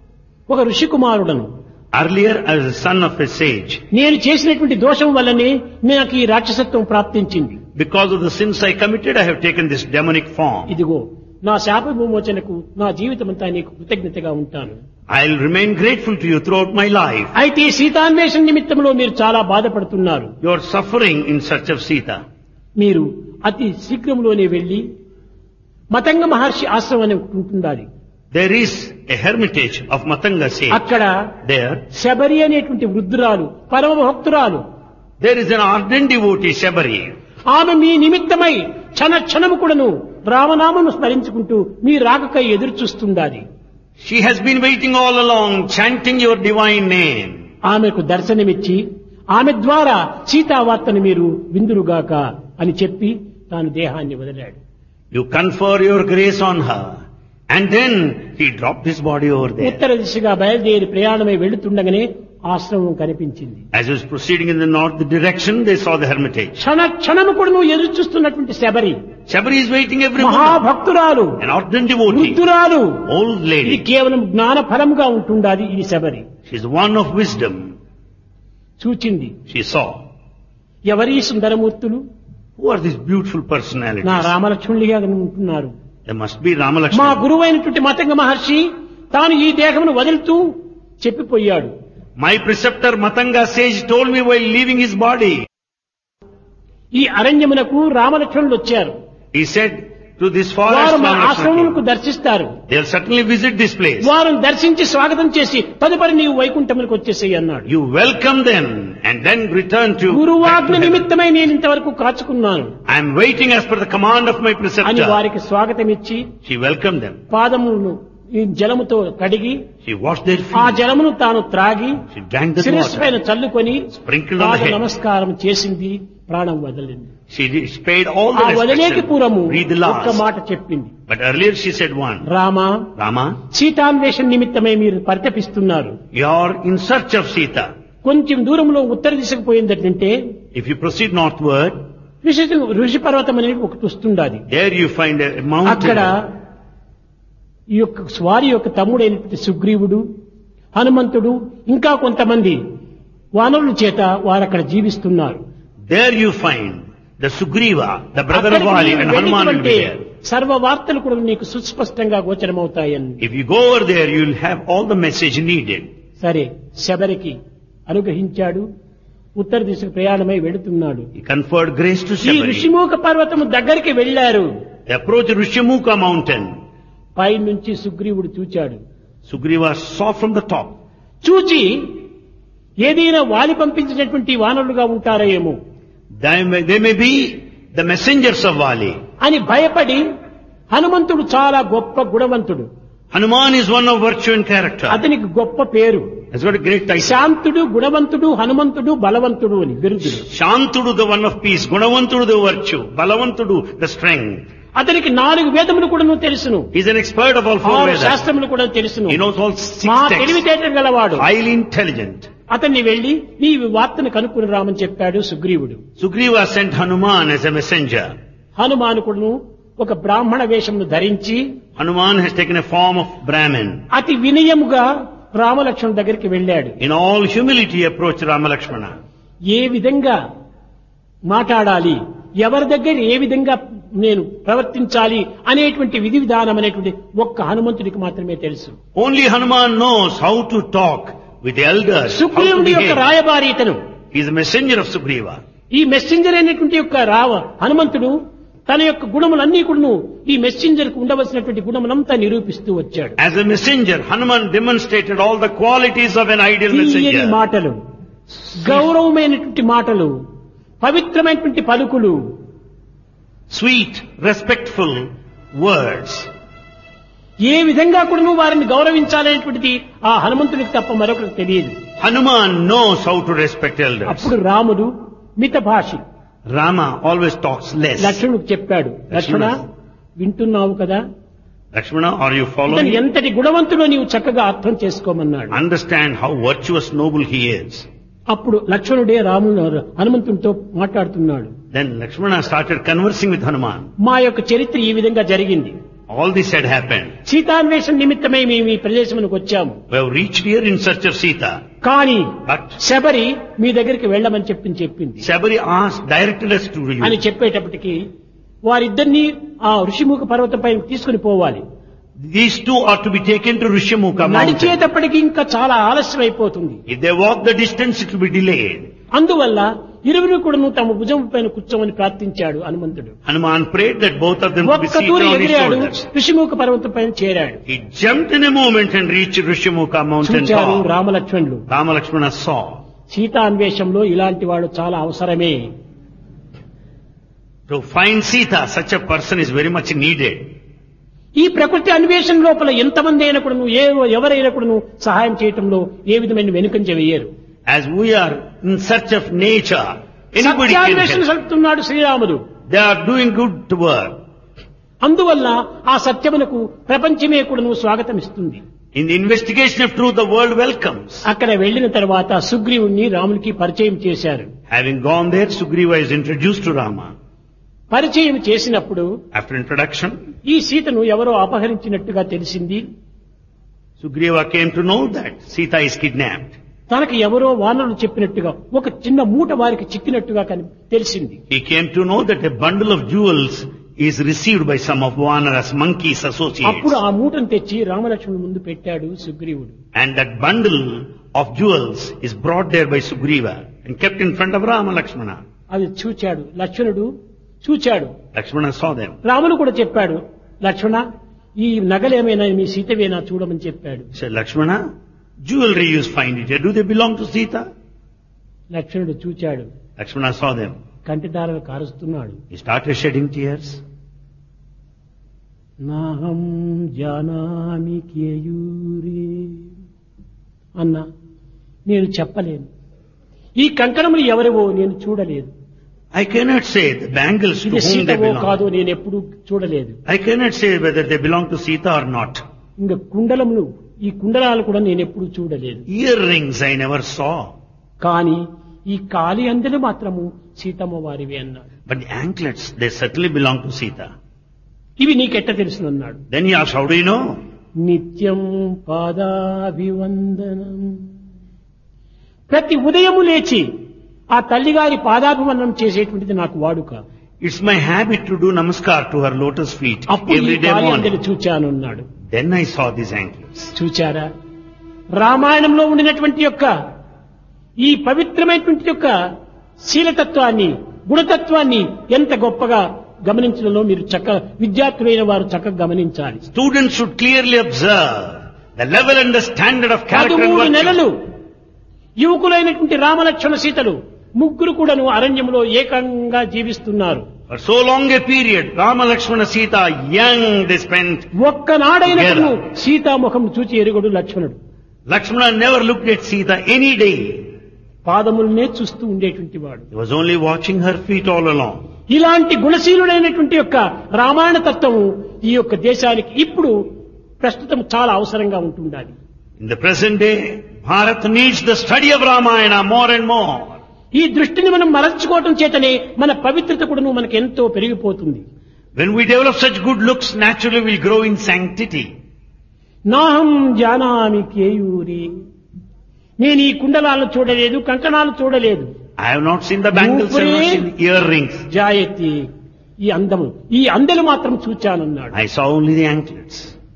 ఒక ఋషి కుమారుడను earlier as a son of a sage, నేను చేసినటువంటి దోషం వల్లనే నాకు ఈ రాక్షసత్వం ప్రాప్తించింది because of the sins I committed, I have taken this demonic form. ఇదిగో నా శాప విమోచనకు నా జీవితం అంతా నీకు కృతజ్ఞతగా ఉంటాను I'll remain grateful to you throughout my life. అయితే సీతాన్వేషణ నిమిత్తంలో మీరు చాలా బాధపడుతున్నారు You are suffering in search of Sita. మీరు అతి శీఘ్రంలోనే వెళ్లి మతంగ మహర్షి ఆశ్రమం అని ఒకటి ఉంటుండాలి There is a hermitage of Matanga sage. అక్కడ There, శబరి అనేటువంటి వృద్ధురాలు పరమ భక్తురాలు there is an ardent devotee, Shabari. ఆమె మీ నిమిత్తమై క్షణ క్షణము కూడాను రామనామను స్మరించుకుంటూ మీ రాకకై ఎదురు చూస్తుండాలి She has been waiting all along, chanting your divine name. ఆమెకు దర్శనమిచ్చి ఆమె ద్వారా సీతావార్తను మీరు విందురుగాక అని చెప్పి తాను దేహాన్ని వదిలాడు You confer your grace on her. And then he dropped his body over there. ఉత్తర దిశగా బయలుదేరి ప్రయాణమై వెళుతుండగానే ఆశ్రమం కనిపించింది As he was proceeding in the north direction, they saw the hermitage. క్షణ క్షణము కూడా నువ్వు ఎదురు చూస్తున్నటువంటి Sabari Shabari is waiting every moment. మహాభక్తురాలు An ardent devotee, వృద్ధురాలు old ఇది lady. కేవలం జ్ఞాన ఫలముగా ఉంటుండాది ఈ Sabari She's one of wisdom. చూచింది She saw. ఎవరి సుందరమూర్తులు Who are these beautiful నా personalities? రామలక్ష్మణులుగా ఉంటున్నారు There must be మా Ramalakshmana. గురువైనటువంటి మతంగ మహర్షి తాను ఈ దేహమును వదులుతూ చెప్పిపోయాడు My preceptor Matanga sage told me while leaving his body. ఈ అరణ్యమునకు రామలక్ష్మణులు వచ్చారు He said to this forest, వారు మా Ramalakshmana ఆశ్రమములకు came. దర్శిస్తారు they'll certainly visit this place. వారిని దర్శించి స్వాగతం చేసి తదుపరి నీవు వైకుంఠములకు వచ్చేసేయి అన్నాడు You welcome them and then return to. గురువాజ్ఞ back to heaven. నిమిత్తమై నేను ఇంతవరకు కాచుకున్నాను I am waiting as per the command of my అని preceptor. వారికి స్వాగతం ఇచ్చి She welcomed them. పాదములను ఈ జలముతో కడిగి She washed their ఆ feet. జలమును తాను త్రాగి She drank the శిరస్సు water. పైన చల్లుకొని Sprinkled on పాద the head. నమస్కారం చేసింది ప్రాణం వదలింది She, did, she paid all ఆ the వదిలేకి respect. పూర్వము Read the ఒక్క last. మాట చెప్పింది But earlier she said one. Rama Rama, సీతాన్వేషణ నిమిత్తమై మీరు పరితపిస్తున్నారు you're in search of Sita. కొంచెం దూరంలో ఉత్తర దిశకు పోయిందంటే If you proceed northward, ఋషి ఋషి పర్వతం అనేది ఒకటి వస్తుండాది there you find a అక్కడ mountain. ఈ యొక్క స్వారి యొక్క తమ్ముడైనటువంటి సుగ్రీవుడు హనుమంతుడు ఇంకా కొంతమంది వానరుల చేత వారు అక్కడ జీవిస్తున్నారు There you find the Sugriva, the brother of అక్కడికి Vali, నీవు and Hanuman will వెళ్ళినటువంటి be there. సర్వ వార్తలు కూడా నీకు సుస్పష్టంగా గోచరమవుతాయని If you go over there, you'll have all the message needed. సరే శబరికి అనుగ్రహించాడు ఉత్తర దిశకు ప్రయాణమై వెళుతున్నాడు He conferred grace to ఈ Shabari. ఋషిముఖ పర్వతము దగ్గరికి వెళ్ళారు They approached Rishimuka mountain. పై నుంచి సుగ్రీవుడు చూచాడు Sugriva saw from the top. చూచి ఏదైనా వాలి పంపించినటువంటి వానరులుగా ఉంటారో ఏమో They may, they may be the messengers of Vali. అని భయపడి హనుమంతుడు చాలా గొప్ప గుణవంతుడు Hanuman is one of virtue and character. అతనికి గొప్ప పేరు That's got a great title. శాంతుడు గుణవంతుడు హనుమంతుడు బలవంతుడు అని బిరుదులు Shantudu, the one of peace. Gunavantudu, the virtue. Balavantudu, the strength. అతనికి నాలుగు వేదములు కూడా తెలుసును He's an expert of all four ఆరు Vedas. శాస్త్రములు కూడా తెలుసును He knows all six మా texts. తెలివితేటలు గలవాడు Highly intelligent. అతన్ని వెళ్లి నీ వార్తను కనుక్కుని రామని చెప్పాడు సుగ్రీవుడు Sugriva sent Hanuman as a messenger. హనుమానుకుడును ఒక బ్రాహ్మణ వేషమును ధరించి Hanuman has taken a form of Brahmin. అతి వినయముగా రామలక్ష్మణ్ దగ్గరికి వెళ్ళాడు In all humility approached Ramalakshmana. ఏ విధంగా మాట్లాడాలి ఎవరి దగ్గర ఏ విధంగా నేను ప్రవర్తించాలి అనేటువంటి విధి విధానం అనేటువంటి ఒక్క హనుమంతుడికి మాత్రమే తెలుసు Only Hanuman knows how to talk with the elders. How to సుగ్రీవుడి యొక్క behave. రాయబారి ఇతను He is a messenger of Sugriva. ఈ మెస్సెంజర్ అయినటువంటి యొక్క రావ హనుమంతుడు తన యొక్క గుణములన్నీ కూడాను ఈ మెస్సెంజర్ కు ఉండవలసినటువంటి గుణములంతా నిరూపిస్తూ వచ్చాడు As a messenger, Hanuman demonstrated all the qualities of an ideal తీయని messenger. మాటలు గౌరవమైనటువంటి మాటలు పవిత్రమైనటువంటి పలుకులు Sweet, respectful words. ఏ విధంగా కూడా వారిని గౌరవించాలనేటువంటిది ఆ హనుమంతుడికి తప్ప మరొకరికి తెలియదు Hanuman knows how to respect elders. అప్పుడు రాముడు మిత భాషి Rama always talks less. లక్ష్మణుడికి చెప్పాడు లక్ష్మణ వింటున్నావు కదా Lakshmana, are you ఇతను following? ఎంతటి గుణవంతుడో నీవు చక్కగా అర్థం చేసుకోమన్నాడు Understand how virtuous, noble he is. అప్పుడు లక్ష్మణుడే రాముడు హనుమంతుడితో మాట్లాడుతున్నాడు Then Lakshmana started conversing with Hanuman. మా యొక్క చరిత్ర ఈ విధంగా జరిగింది All this had happened. సీతాన్వేషణ నిమిత్తమై మేము ఈ ప్రదేశమునకు వచ్చాము We have reached here in search of Sita. కానీ But శబరి మీ దగ్గరికి వెళ్ళమని చెప్పి చెప్పింది Shabari asked, directed us to అని you. చెప్పేటప్పటికి వారిద్దరిని ఆ ఋషిముఖ పర్వతం పైన తీసుకుని పోవాలి These two are to be taken to Rishyamukha mountain. నడిచేటప్పటికి ఇంకా చాలా ఆలస్యం అయిపోతుంది If they walk the distance, it will be delayed. అందువల్ల ఇరువురు కూడాను తమ భుజం పైన కూర్చోమని ప్రార్థించాడు హనుమంతుడు Hanuman prayed that both of them to be ఒక్క seated తూరి on his ఎగిరాడు shoulders. ఋషిముఖ పర్వతం పైన చేరాడు He jumped in a moment and reached Rishyamukha mountain చూచారు top. రామలక్ష్మణులు Rama Lakshmana saw. సీతా అన్వేషంలో ఇలాంటి వాడు చాలా అవసరమే To find Sita, such a person is very much needed. ఈ ప్రకృతి అన్వేషణ లోపల ఎంతమంది అయినా కూడా ఏ ఎవరైనా కూడా సహాయం చేయటంలో ఏ విధమైన వెనుకంజ వేయరు As we are in search of nature, anybody can సత్యాన్వేషణ help. సలుపుతున్నాడు శ్రీరాముడు They are doing good work. అందువల్ల ఆ సత్యమునకు ప్రపంచమే కూడాను స్వాగతం ఇస్తుంది In the investigation of truth, the world welcomes. అక్కడ వెళ్లిన తర్వాత సుగ్రీవుణ్ణి రామునికి పరిచయం చేశారు Having gone there, Sugriva is introduced to Rama. పరిచయం చేసినప్పుడు After introduction, ఈ సీతను ఎవరో అపహరించినట్టుగా తెలిసింది Sugriva came to know that Sita is kidnapped. తనకు ఎవరో వానరులు చెప్పినట్టుగా ఒక చిన్న మూట వారికి చిక్కినట్టుగా కని తెలిసింది He came to know that a bundle of jewels is received by some of Vanara's monkeys associates. అప్పుడు ఆ మూటను తెచ్చి రామలక్ష్మణుడు ముందు పెట్టాడు సుగ్రీవుడు And that bundle of jewels is brought there by Sugriva and kept in front of Rama Lakshmana. అది చూచాడు లక్ష్మణుడు చూచాడు Lakshmana saw them. రాముడు కూడా చెప్పాడు లక్ష్మణ ఈ నగలేమైనా మీ సీతవేనా చూడమని చెప్పాడు He said, Lakshmana, jewelry you find it here. Do they belong to Sita? లక్ష్మణుడు చూచాడు Lakshmana saw them. కంటిదారలు కారుస్తున్నాడు He started shedding tears. నాహం జానామి కేయూరే అన్న నేను చెప్పలేను ఈ కంకణములు ఎవరివో నేను చూడలేదు I cannot say the bangles to ఇది whom they సీతవో కాదో belong. నేను ఎప్పుడూ చూడలేదు I cannot say whether they belong to Sita or not. ఇంకా కుండలములు ఈ కుండలాలు కూడా నేను ఎప్పుడూ చూడలేదు Earrings I never saw. కానీ ఈ కాలి అందెలు మాత్రము సీతమ్మ వారివి అన్నాడు But the anklets, they certainly belong to Sita. ఇవి నీకెట్ట తెలుసునన్నాడు Then he asked, how do you know? నిత్యం పాదాభివందనం ప్రతి ఉదయము లేచి ఆ తల్లిగారి పాదాభివందనం చేసేటువంటిది నాకు వాడుక It's my habit to do namaskar to her lotus feet అప్పుడు ఈ every day కాలి అందెలు morning. చూచాను అన్నాడు Then I saw these anklets. చూచారా రామాయణంలో ఉండినటువంటి యొక్క ఈ పవిత్రమైనటువంటి యొక్క శీలతత్వాన్ని గుణతత్వాన్ని ఎంత గొప్పగా గమనించడంలో మీరు చక్క విద్యార్థులైన వారు చక్కగా గమనించాలి Students should clearly observe the level and the standard of character and పదమూడు virtue. నెలలు యువకులైనటువంటి రామలక్ష్మణ సీతలు ముగ్గురు కూడాను అరణ్యంలో ఏకంగా జీవిస్తున్నారు For so long a period, Rama, Lakshmana, Sita, young, they spent. ఒక్కనాడైనప్పుడు సీతాముఖం చూచి ఎరుగుడు లక్ష్మణుడు Lakshmana never looked at Sita any day. పాదములనే చూస్తూ ఉండేటువంటి వాడు He was only watching her feet all along. ఇలాంటి గుణశీలుడైనటువంటి యొక్క రామాయణ తత్వము ఈ యొక్క దేశానికి ఇప్పుడు ప్రస్తుతం చాలా అవసరంగా ఉంటుండాలి In the present day, Bharat needs the study of Ramayana more and more. ఈ దృష్టిని మనం మరల్చుకోవటం చేతనే మన పవిత్రత కూడా మనకు ఎంతో పెరిగిపోతుంది When we develop such good looks, naturally we'll grow in sanctity. నాహం జానామి కేయూరి నేను ఈ కుండలాలను చూడలేదు కంకణాలు చూడలేదు I have not seen the bangles, I have not seen the earrings. జాయతి ఈ అందము ఈ అందెలు మాత్రం చూచానన్నాడు I saw only the anklets.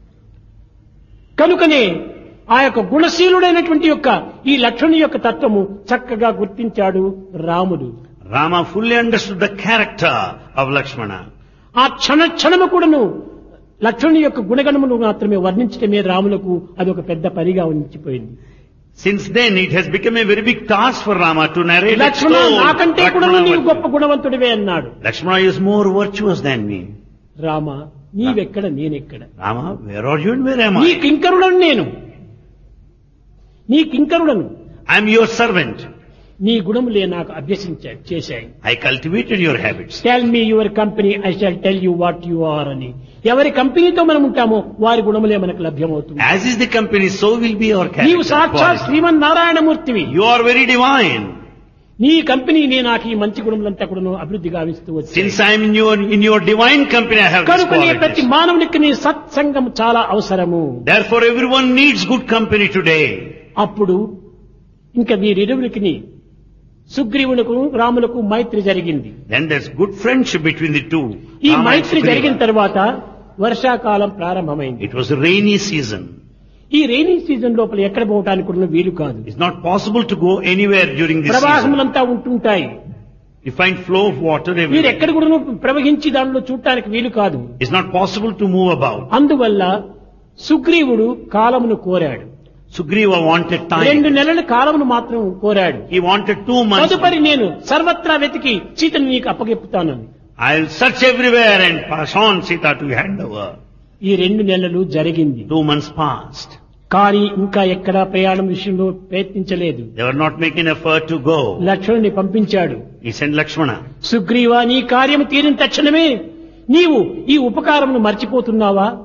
కనుకనే ఆ యొక్క గుణశీలుడైనటువంటి యొక్క ఈ లక్ష్మణుని యొక్క తత్వము చక్కగా గుర్తించాడు రాముడు Rama fully understood the character of Lakshmana. ఆ క్షణ క్షణము కూడాను లక్ష్మణుని యొక్క గుణగణములు మాత్రమే వర్ణించటమే రాములకు అది ఒక పెద్ద పనిగా ఉంచిపోయింది Since then, it has become a very big task for Rama to narrate Lakshmana extol నాకంటే కూడా Lakshmana నీవు virtue. గొప్ప గుణవంతుడివే అన్నాడు Lakshmana is more virtuous than me. Rama నీవెక్కడ నేనెక్కడ Rama, where are you and where am నీ I? కింకరుడను నేను నీ కింకరుడను I am your servant. నీ గుణములే నాకు అభ్యసించాయి చేశాయి I cultivated your habits. Tell me your company I shall tell you what you are అని ఎవరి కంపెనీతో మనం ఉంటామో వారి గుణములే మనకు లభ్యమవుతుంది As is the company, so will be our నీవు character. సాక్షాత్ quality. శ్రీమన్ నారాయణమూర్తివి You are very divine. నీ కంపెనీ నేను నాకు ఈ మంచి గుణములంతా కూడా అభివృద్ధి గావిస్తూ వచ్చి Since I am in your, in your divine company, I have these కనుకనే ప్రతి qualities. మానవునికి నీ సత్సంగం చాలా అవసరము Therefore, everyone needs good company today. అప్పుడు ఇంకా వీరిరువురికి సుగ్రీవునకు రాములకు మైత్రి జరిగింది Then there's good friendship between the two. ఈ Rama and మైత్రి Sugriva. జరిగిన తర్వాత వర్షాకాలం ప్రారంభమైంది It was a rainy season. ఈ రైనీ సీజన్ లోపల ఎక్కడ పోవటానికి కూడా వీలు కాదు It's not possible to go anywhere during this season. ప్రవాహములంతా ఉంటుంటాయి You find flow of water మీరు everywhere. ఎక్కడ కూడా ప్రవహించి దానిలో చూడటానికి వీలు కాదు It's not possible to move about. అందువల్ల సుగ్రీవుడు కాలమును కోరాడు Sugriva wanted రెండు time. నెలల కాలమును మాత్రం కోరాడు He wanted two months. తదుపరి నేను సర్వత్రా వెతికి సీతను నీకు అప్పగెప్పుతానని I'll search everywhere and pass on Sita to hand over. ఈ రెండు నెలలు జరిగింది Two months passed. కానీ ఇంకా ఎక్కడా ప్రయాణం విషయంలో ప్రయత్నించలేదు They were not making effort to go. లక్ష్మణుని పంపించాడు He sent Lakshmana. సుగ్రీవా నీ కార్యము తీరిన తక్షణమే నీవు ఈ ఉపకారమును మర్చిపోతున్నావా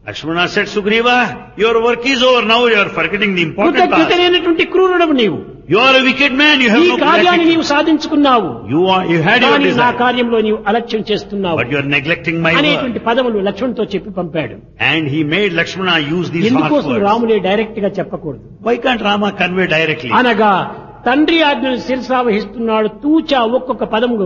Lakshmana said, Sugriva, your work is over. Now you are forgetting the important task. కృతజ్ఞతలేనటువంటి క్రూరుడవు నీవు You are a wicked man. You have ఈ no కార్యాన్ని gratitude. నీవు సాధించుకున్నావు You are, you had your కానీ నా desire. కార్యంలో నీవు అలక్ష్యం చేస్తున్నావు But you are neglecting my word. అనేటువంటి పదములు లక్ష్మణ్తో చెప్పి పంపాడు And he made Lakshmana use these harsh ఎందుకోసం words. రాములే డైరెక్ట్ గా చెప్పకూడదు Why can't Rama convey directly? అనగా తండ్రి ఆజ్ఞను శిరసావహిస్తున్నాడు తూచా ఒక్కొక్క పదము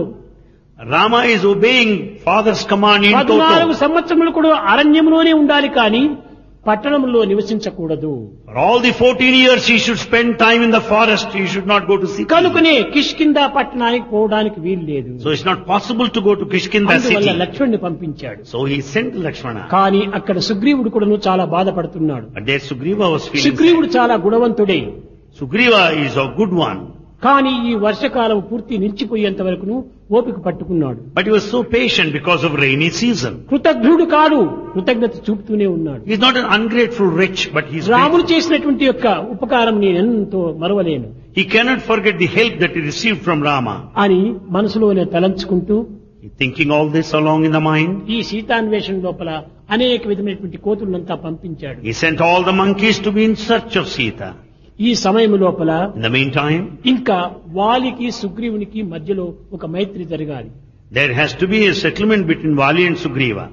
Rama is obeying father's command in పద్నాలుగు toto. సంవత్సరములు కూడా అరణ్యంలోనే ఉండాలి కానీ పట్టణంలో నివసించకూడదు For all the 14 years he should spend time in the forest. He should not go to city. కనుకనే కిష్కింద పట్టణానికి పోవడానికి వీలు లేదు So it's not possible to go to Kishkinda అందువల్ల city. లక్ష్మణ్ణి పంపించాడు So he sent Lakshmana. కానీ అక్కడ సుగ్రీవుడు కూడాను చాలా బాధపడుతున్నాడు But there Sugriva was feeling సుగ్రీవుడు చాలా గుణవంతుడే sad. Sugriva is a good one. కానీ ఈ వర్షకాలం పూర్తి నిలిచిపోయేంత వరకును ఓపిక పట్టుకున్నాడు But he was so patient because of rainy season. కృతజ్ఞుడు కాడు కృతజ్ఞత చూపుతూనే ఉన్నాడు He's not an ungrateful rich, but he's రాముడు grateful. చేసినటువంటి యొక్క ఉపకారం నేను ఎంతో మరవలేను He cannot forget the help that he received from Rama. అని మనసులోనే తలంచుకుంటూ Thinking all this along in the mind, ఈ సీతాన్వేషణ లోపల అనేక విధమైనటువంటి కోతులంతా పంపించాడు he sent all the monkeys to be in search of Sita. ఈ సమయం లోపల In the meantime, ఇంకా వాలికి సుగ్రీవునికి మధ్యలో ఒక మైత్రి జరగాలి there has to be a settlement between Vali and Sugriva.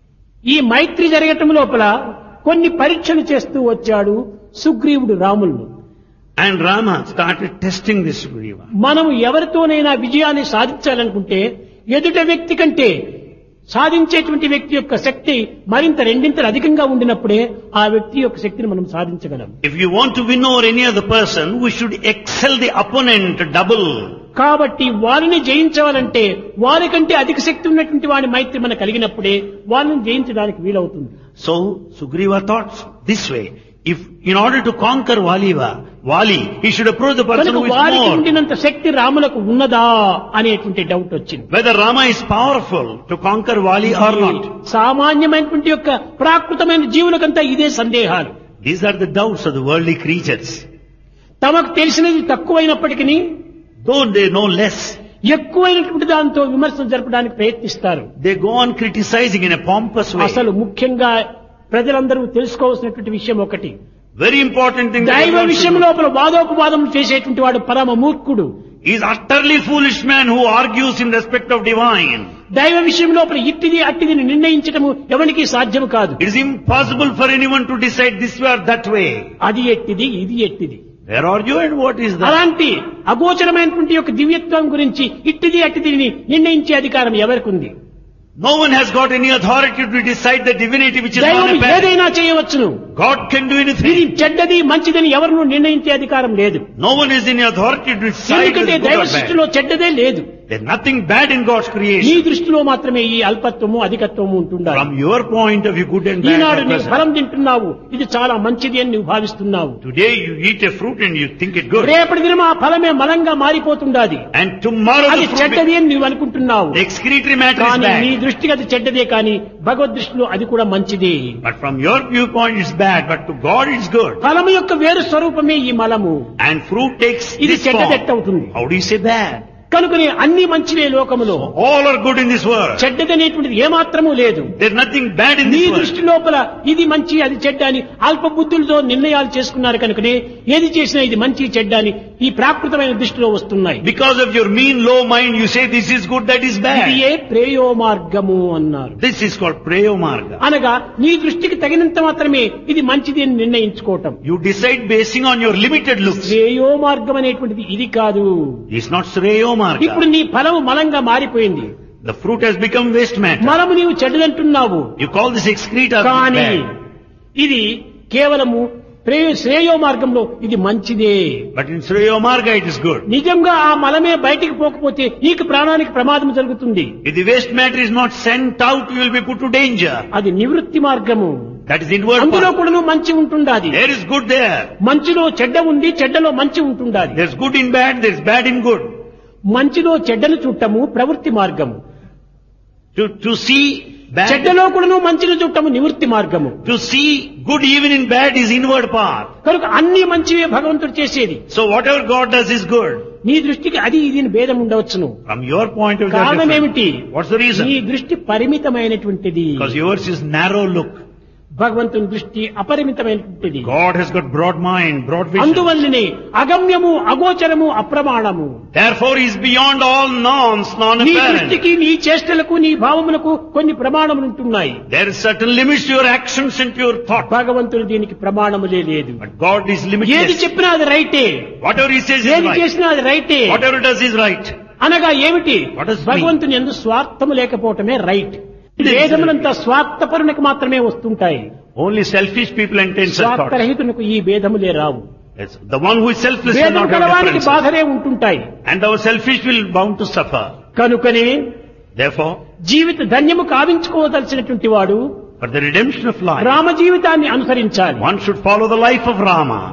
ఈ మైత్రి జరగటం లోపల కొన్ని పరీక్షలు చేస్తూ వచ్చాడు సుగ్రీవుడు రాములను And Rama started testing this Sugriva. మనం ఎవరితోనైనా విజయాన్ని సాధించాలనుకుంటే ఎదుట వ్యక్తి కంటే సాధించేటువంటి వ్యక్తి యొక్క శక్తి మరింత రెండింతలు అధికంగా ఉండినప్పుడే ఆ వ్యక్తి యొక్క శక్తిని మనం సాధించగలం If you want to win over any other person, we should excel the opponent double. కాబట్టి వారిని జయించవాలంటే వారికంటే అధిక శక్తి ఉన్నటువంటి వాడి మైత్రి మన కలిగినప్పుడే వారిని జయించడానికి వీలవుతుంది So Sugriva thought this way. If in order to conquer Valiva, Vali, he should approach the person కనుక who is వారికి more. ఉండినంత శక్తి రాములకు ఉన్నదా అనేటువంటి డౌట్ వచ్చింది Whether Rama is powerful to conquer Vali or not. సామాన్యమైనటువంటి యొక్క ప్రాకృతమైన జీవులకంతా ఇదే సందేహాలు These are the doubts of the worldly creatures. తమకు తెలిసినది తక్కువైనప్పటికీ Though they know less, ఎక్కువైనటువంటి దాంతో విమర్శలు జరపడానికి ప్రయత్నిస్తారు they go on criticizing in a pompous way. అసలు ముఖ్యంగా ప్రజలందరూ తెలుసుకోవాల్సినటువంటి విషయం ఒకటి Very important thing that దైవ everyone should విషయం know. లోపల వాదోపవాదం చేసేటువంటి వాడు పరమ మూర్ఖుడు He is utterly foolish man who argues in respect of divine. దైవ విషయం లోపల ఇట్టిది అట్టిదిని నిర్ణయించటము ఎవరికి సాధ్యం కాదు It is impossible for anyone to decide this way or that way. అది ఎట్టిది ఇది ఎట్టిది Where are you and what is that? అలాంటి అగోచరమైనటువంటి యొక్క దివ్యత్వం గురించి ఇట్టిది అట్టిదిని నిర్ణయించే అధికారం ఎవరికి ఉంది No one has got any authority to decide the divinity which is దైవం not apparent. ఏదైనా చేయవచ్చును God can do ఇది anything. చెడ్డది మంచిదని ఎవరినూ నిర్ణయించే అధికారం లేదు No one is in authority to decide whether ఎందుకంటే it's good దైవ or bad. సృష్టిలో చెడ్డదే లేదు There's nothing bad in God's నీ creation. దృష్టిలో మాత్రమే ఈ అల్పత్వము అధికత్వము ఉంటుండాలి From your point of view, good and bad Eenadu are నీవు present. ఫలం తింటున్నావు ఇది చాలా మంచిది అని నువ్వు భావిస్తున్నావు Today you eat a fruit and you think it good. రేపటి దినం ఆ ఫలమే మలంగా మారిపోతుండాది And tomorrow అది the fruit, చెడ్డది అని నువ్వు అనుకుంటున్నావు the excretory matter is కానీ నీ bad. దృష్టికి అది చెడ్డదే కానీ భగవద్ దృష్టిలో అది కూడా మంచిది But from your viewpoint it's bad, but to God it's good. ఫలము యొక్క వేరు స్వరూపమే ఈ మలము And fruit takes ఇది this చెడ్డది form. ఎట్టవుతుంది How do you say bad? కనుకనే అన్ని మంచివే లోకములో All are good in this world. చెడ్డది అనేటువంటిది ఏమాత్రము లేదు There's nothing bad in నీ this world. దృష్టి లోపల ఇది మంచి అది చెడ్డ అని అల్ప బుద్ధులతో నిర్ణయాలు చేసుకున్నారు కనుకనే ఏది చేసినా ఇది మంచి చెడ్డ అని ఈ ప్రాకృతమైన దృష్టిలో వస్తున్నాయి Because of your mean low mind, you say this is good, that is ఇది bad. ఏ ప్రేయో మార్గము అన్నారు This is called Preyo Marga. అనగా నీ దృష్టికి తగినంత మాత్రమే ఇది మంచిది అని నిర్ణయించుకోవటం You decide basing on your limited looks. శ్రేయో మార్గం అనేటువంటిది ఇది కాదు It's not Sreyo ఇప్పుడు Marga. నీ ఫలము మలంగా మారిపోయింది The fruit has become waste matter. మలము నీవు చెడ్డదంటున్నావు You call this excreta కానీ bad. ఇది కేవలము ప్రేయ- శ్రేయో మార్గంలో ఇది మంచిదే But in Sreyo Marga it is good. నిజంగా ఆ మలమే బయటికి పోకపోతే నీకు ప్రాణానికి ప్రమాదం జరుగుతుంది If the waste matter is not sent out, you will be put to danger. అది నివృత్తి మార్గము That is inward అందులో path. కూడా మంచి ఉంటుండాది There is good there. మంచిలో చెడ్డ ఉంది చెడ్డలో మంచి ఉంటుండాది There's good in bad, there's bad in good. మంచిలో చెడ్డను చుట్టము ప్రవృత్తి మార్గము To, to see bad, చెడ్డలో కూడాను మంచిని చుట్టము నివృత్తి మార్గము to see good even in bad is inward path. కనుక అన్ని మంచివే భగవంతుడు చేసేది So whatever God does is good. నీ దృష్టికి అది ఇది అని భేదం ఉండవచ్చును From your point of view, కారణం different. ఏమిటి what's the reason? నీ దృష్టి పరిమితమైనటువంటిది Because yours is narrow look. భగవంతుని దృష్టి అపరిమితమైనటువంటిది God has got broad mind, broad vision. అందువల్లనే అగమ్యము అగోచరము అప్రమాణము Therefore he is beyond all norms, నీ non-apparent. దృష్టికి నీ చేష్టలకు నీ భావములకు కొన్ని ప్రమాణములు ఉంటున్నాయి There is certain limits to your actions and to your thought. భగవంతుడు దీనికి ప్రమాణములే లేదు But God is ఏది limitless. చెప్పినా అది రైటే Whatever he says is ఏది right. చేసినా అది రైటే Whatever he does is right. అనగా ఏమిటి What does it mean? భగవంతుని ఎందు స్వార్థము లేకపోవటమే రైట్ It is భేదములంతా స్వార్థపరునికి మాత్రమే వస్తుంటాయి Only selfish people entertain such thoughts. స్వార్థరహితునికి ఈ భేదములే రావు Yes. The one who is selfless will భేదం not have కలవానికి differences. బాధలే ఉంటుంటాయి And our selfish will bound to suffer. కనుకనే Therefore, జీవిత ధన్యము కావించుకోవలసినటువంటి వాడు for the redemption of life, Rama జీవితాన్ని అనుసరించాలి one should follow the life of Rama.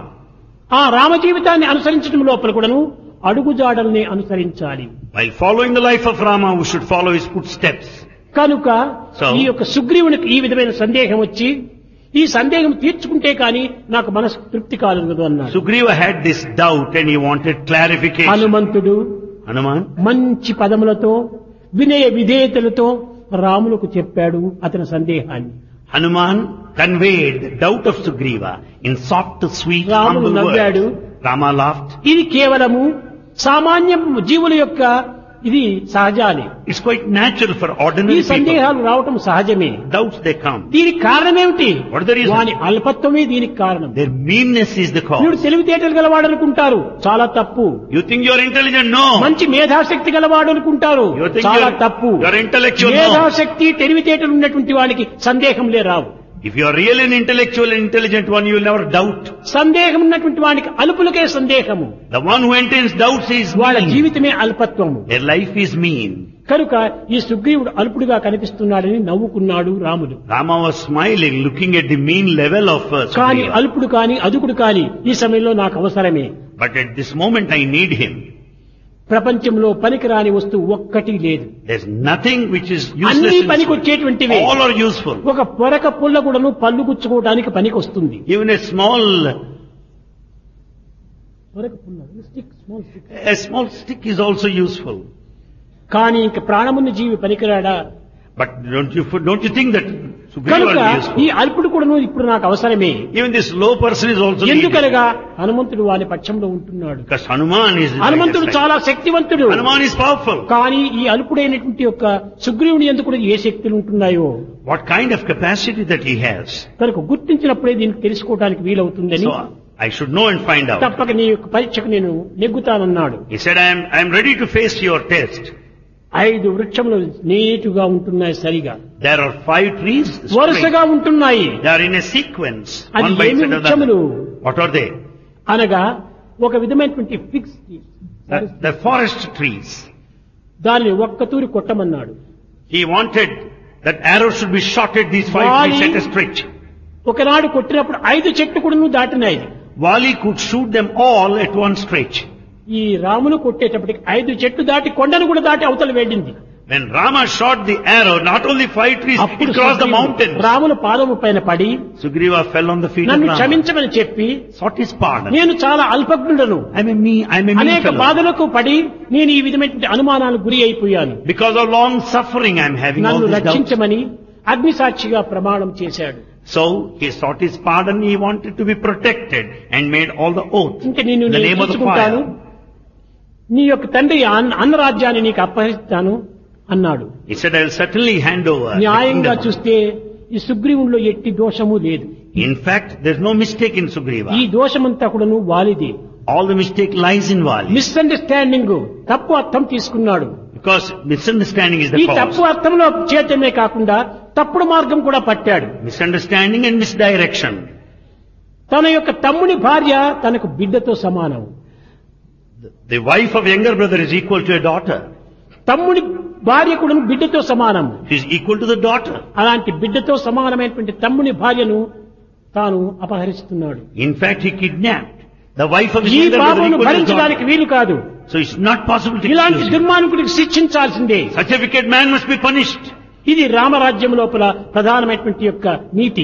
ఆ రామ జీవితాన్ని అనుసరించడం లోపల కూడాను అడుగుజాడల్ని అనుసరించాలి While following the life of Rama, we should follow his footsteps. కనుక So- ఈ యొక్క సుగ్రీవునికి ఈ విధమైన సందేహం వచ్చి ఈ సందేహం తీర్చుకుంటే కానీ నాకు మనసు తృప్తి కాలేదు అన్నాడు Sugriva had this doubt and he wanted clarification. హనుమంతుడు Hanuman, మంచి పదములతో వినయ విధేయతలతో రాములకు చెప్పాడు అతని సందేహాన్ని Hanuman conveyed the doubt of Sugriva in soft, sweet, రాముడు humble నవ్వాడు. words. Rama laughed. ఇది కేవలము సామాన్య జీవుల యొక్క ఇది సహజాలే It's quite natural for ఈ ordinary people. సందేహాలు రావటం సహజమే Doubts they come. దీనికి కారణమేమిటి What is the reason? వాని అల్పత్వమే దీనికి కారణం Their meanness is the వీడు cause. తెలివితేటలు గలవాడు అనుకుంటారు చాలా తప్పు You think you're intelligent? No. మంచి మేధాశక్తి గలవాడు అనుకుంటారు You think చాలా you're- తప్పు you're intellectual, no. మేధాశక్తి తెలివితేటలు ఉన్నటువంటి వానికి సందేహంలే రావు If you're really an intellectual and intelligent one, you will never doubt. సందేహం ఉన్నటువంటి వానికి అలుపులకే సందేహము The one who entertains doubts is వాళ్ళ mean. జీవితమే అల్పత్వము Their life is mean. కనుక ఈ సుగ్రీవుడు అల్పుడుగా కనిపిస్తున్నాడని నవ్వుకున్నాడు రాముడు Rama was smiling, looking at the mean level of uh, కాని Sugriva. అల్పుడు కాని అదుకుడు కాని ఈ సమయంలో నాకు అవసరమే But at this moment I need him. ప్రపంచంలో పనికిరాని వస్తువు ఒక్కటి లేదు There's nothing which is అన్ని useless. in this పనికి world. వచ్చేటువంటివే All are useful. ఒక పొరక పుల్ల కూడాను పళ్ళు గుచ్చుకోవడానికి పనికి వస్తుంది Even a small, పొరక పుల్ల stick small stick a small stick is also useful. కానీ ఇంక ప్రాణమున్న జీవి పనికిరాడా But don't you, don't you think that Sugriva కనుక is ఈ useful? అల్పుడు కూడాను ఇప్పుడు నాకు అవసరమే Even this low person is also needed. ఎందుకనగా హనుమంతుడు వాని పక్షంలో ఉంటున్నాడు Because Hanuman is హనుమంతుడు like a చాలా శక్తివంతుడు Hanuman is powerful. కానీ ఈ అల్పుడైనటువంటి యొక్క సుగ్రీవుని ఎందుకు కూడా ఏ శక్తులు ఉంటున్నాయో What kind of capacity that he has. కనుక గుర్తించినప్పుడే దీనికి తెలుసుకోవడానికి వీలవుతుందని So I should know and find out. తప్పక నీ యొక్క పరీక్షకు నేను నెగ్గుతానన్నాడు He said, I am, I am ready to face your test. ఐదు వృక్షములు నీటుగా ఉంటున్నాయి సరిగా There are five trees. straight. వరుసగా ఉంటున్నాయి They are in a sequence. అది One by ఏమి side of the వృక్షములు other. What are they? అనగా ఒక విధమైనటువంటి fix The, the forest trees. దానిని ఒక్కతూరి కొట్టమన్నాడు He wanted that arrow should be shot at these five Wali- trees at a stretch. ఒకనాడు కొట్టినప్పుడు ఐదు చెట్లు కూడా దాటినాయి Wali could shoot them all at one stretch. ఈ రామును కొట్టేటప్పటికి ఐదు చెట్లు దాటి కొండను కూడా దాటి అవతల వెళ్ళింది When Rama shot the arrow, not only five trees, అప్పుడు it crossed the సుగ్రీవుడు mountains. రాముల పాదము పైన పడి Sugriva fell on the feet of నన్ను Rama. క్షమించమని చెప్పి Sought his pardon. నేను చాలా అల్పజ్ఞుడను I'm a me, I'm a mean అనేక fellow. బాధలకు పడి నేను ఈ విధమైనటువంటి అనుమానాలకు గురి అయిపోయాను Because of long suffering, I'm having all నన్ను these doubts. రక్షించమని అగ్నిసాక్షిగా ప్రమాణం చేశాడు So he sought his pardon. He wanted to be protected and made all the oath. ఇంకా నిన్ను In the నేను name of the తీసుకుంటాను fire. నీ యొక్క తండ్రి అన్న అన్న రాజ్యాన్ని నీకు అప్పగిస్తాను అన్నాడు He said, I'll certainly hand over. the న్యాయంగా kingdom." చూస్తే ఈ సుగ్రీవుల్లో ఎట్టి దోషము లేదు In fact, there's no mistake in Sugriva. ఈ దోషమంతా కూడాను వాలిది All the mistake lies in Vali. Misunderstanding తప్పు అర్థం తీసుకున్నాడు Because misunderstanding is ఈ the తప్పు cause. అర్థంలో చేయటమే కాకుండా తప్పుడు మార్గం కూడా పట్టాడు Misunderstanding and misdirection. తన యొక్క తమ్ముని భార్య తనకు బిడ్డతో సమానం The- The wife of younger brother is equal to a daughter. తమ్ముని భార్య కూడా బిడ్డతో సమానం She is equal to the daughter. అలాంటి బిడ్డతో సమానమైనటువంటి తమ్ముని భార్యను తాను అపహరిస్తున్నాడు In fact, he kidnapped the wife of his ఈ younger brother పాపమును equal to his భరించడానికి daughter. వీలు కాదు So it's not possible to ఇలాంటి excuse him. దుర్మార్గుడికి శిక్షించాల్సిందే Such a wicked man must be punished. ఇది రామరాజ్యం లోపల ప్రధానమైనటువంటి యొక్క నీతి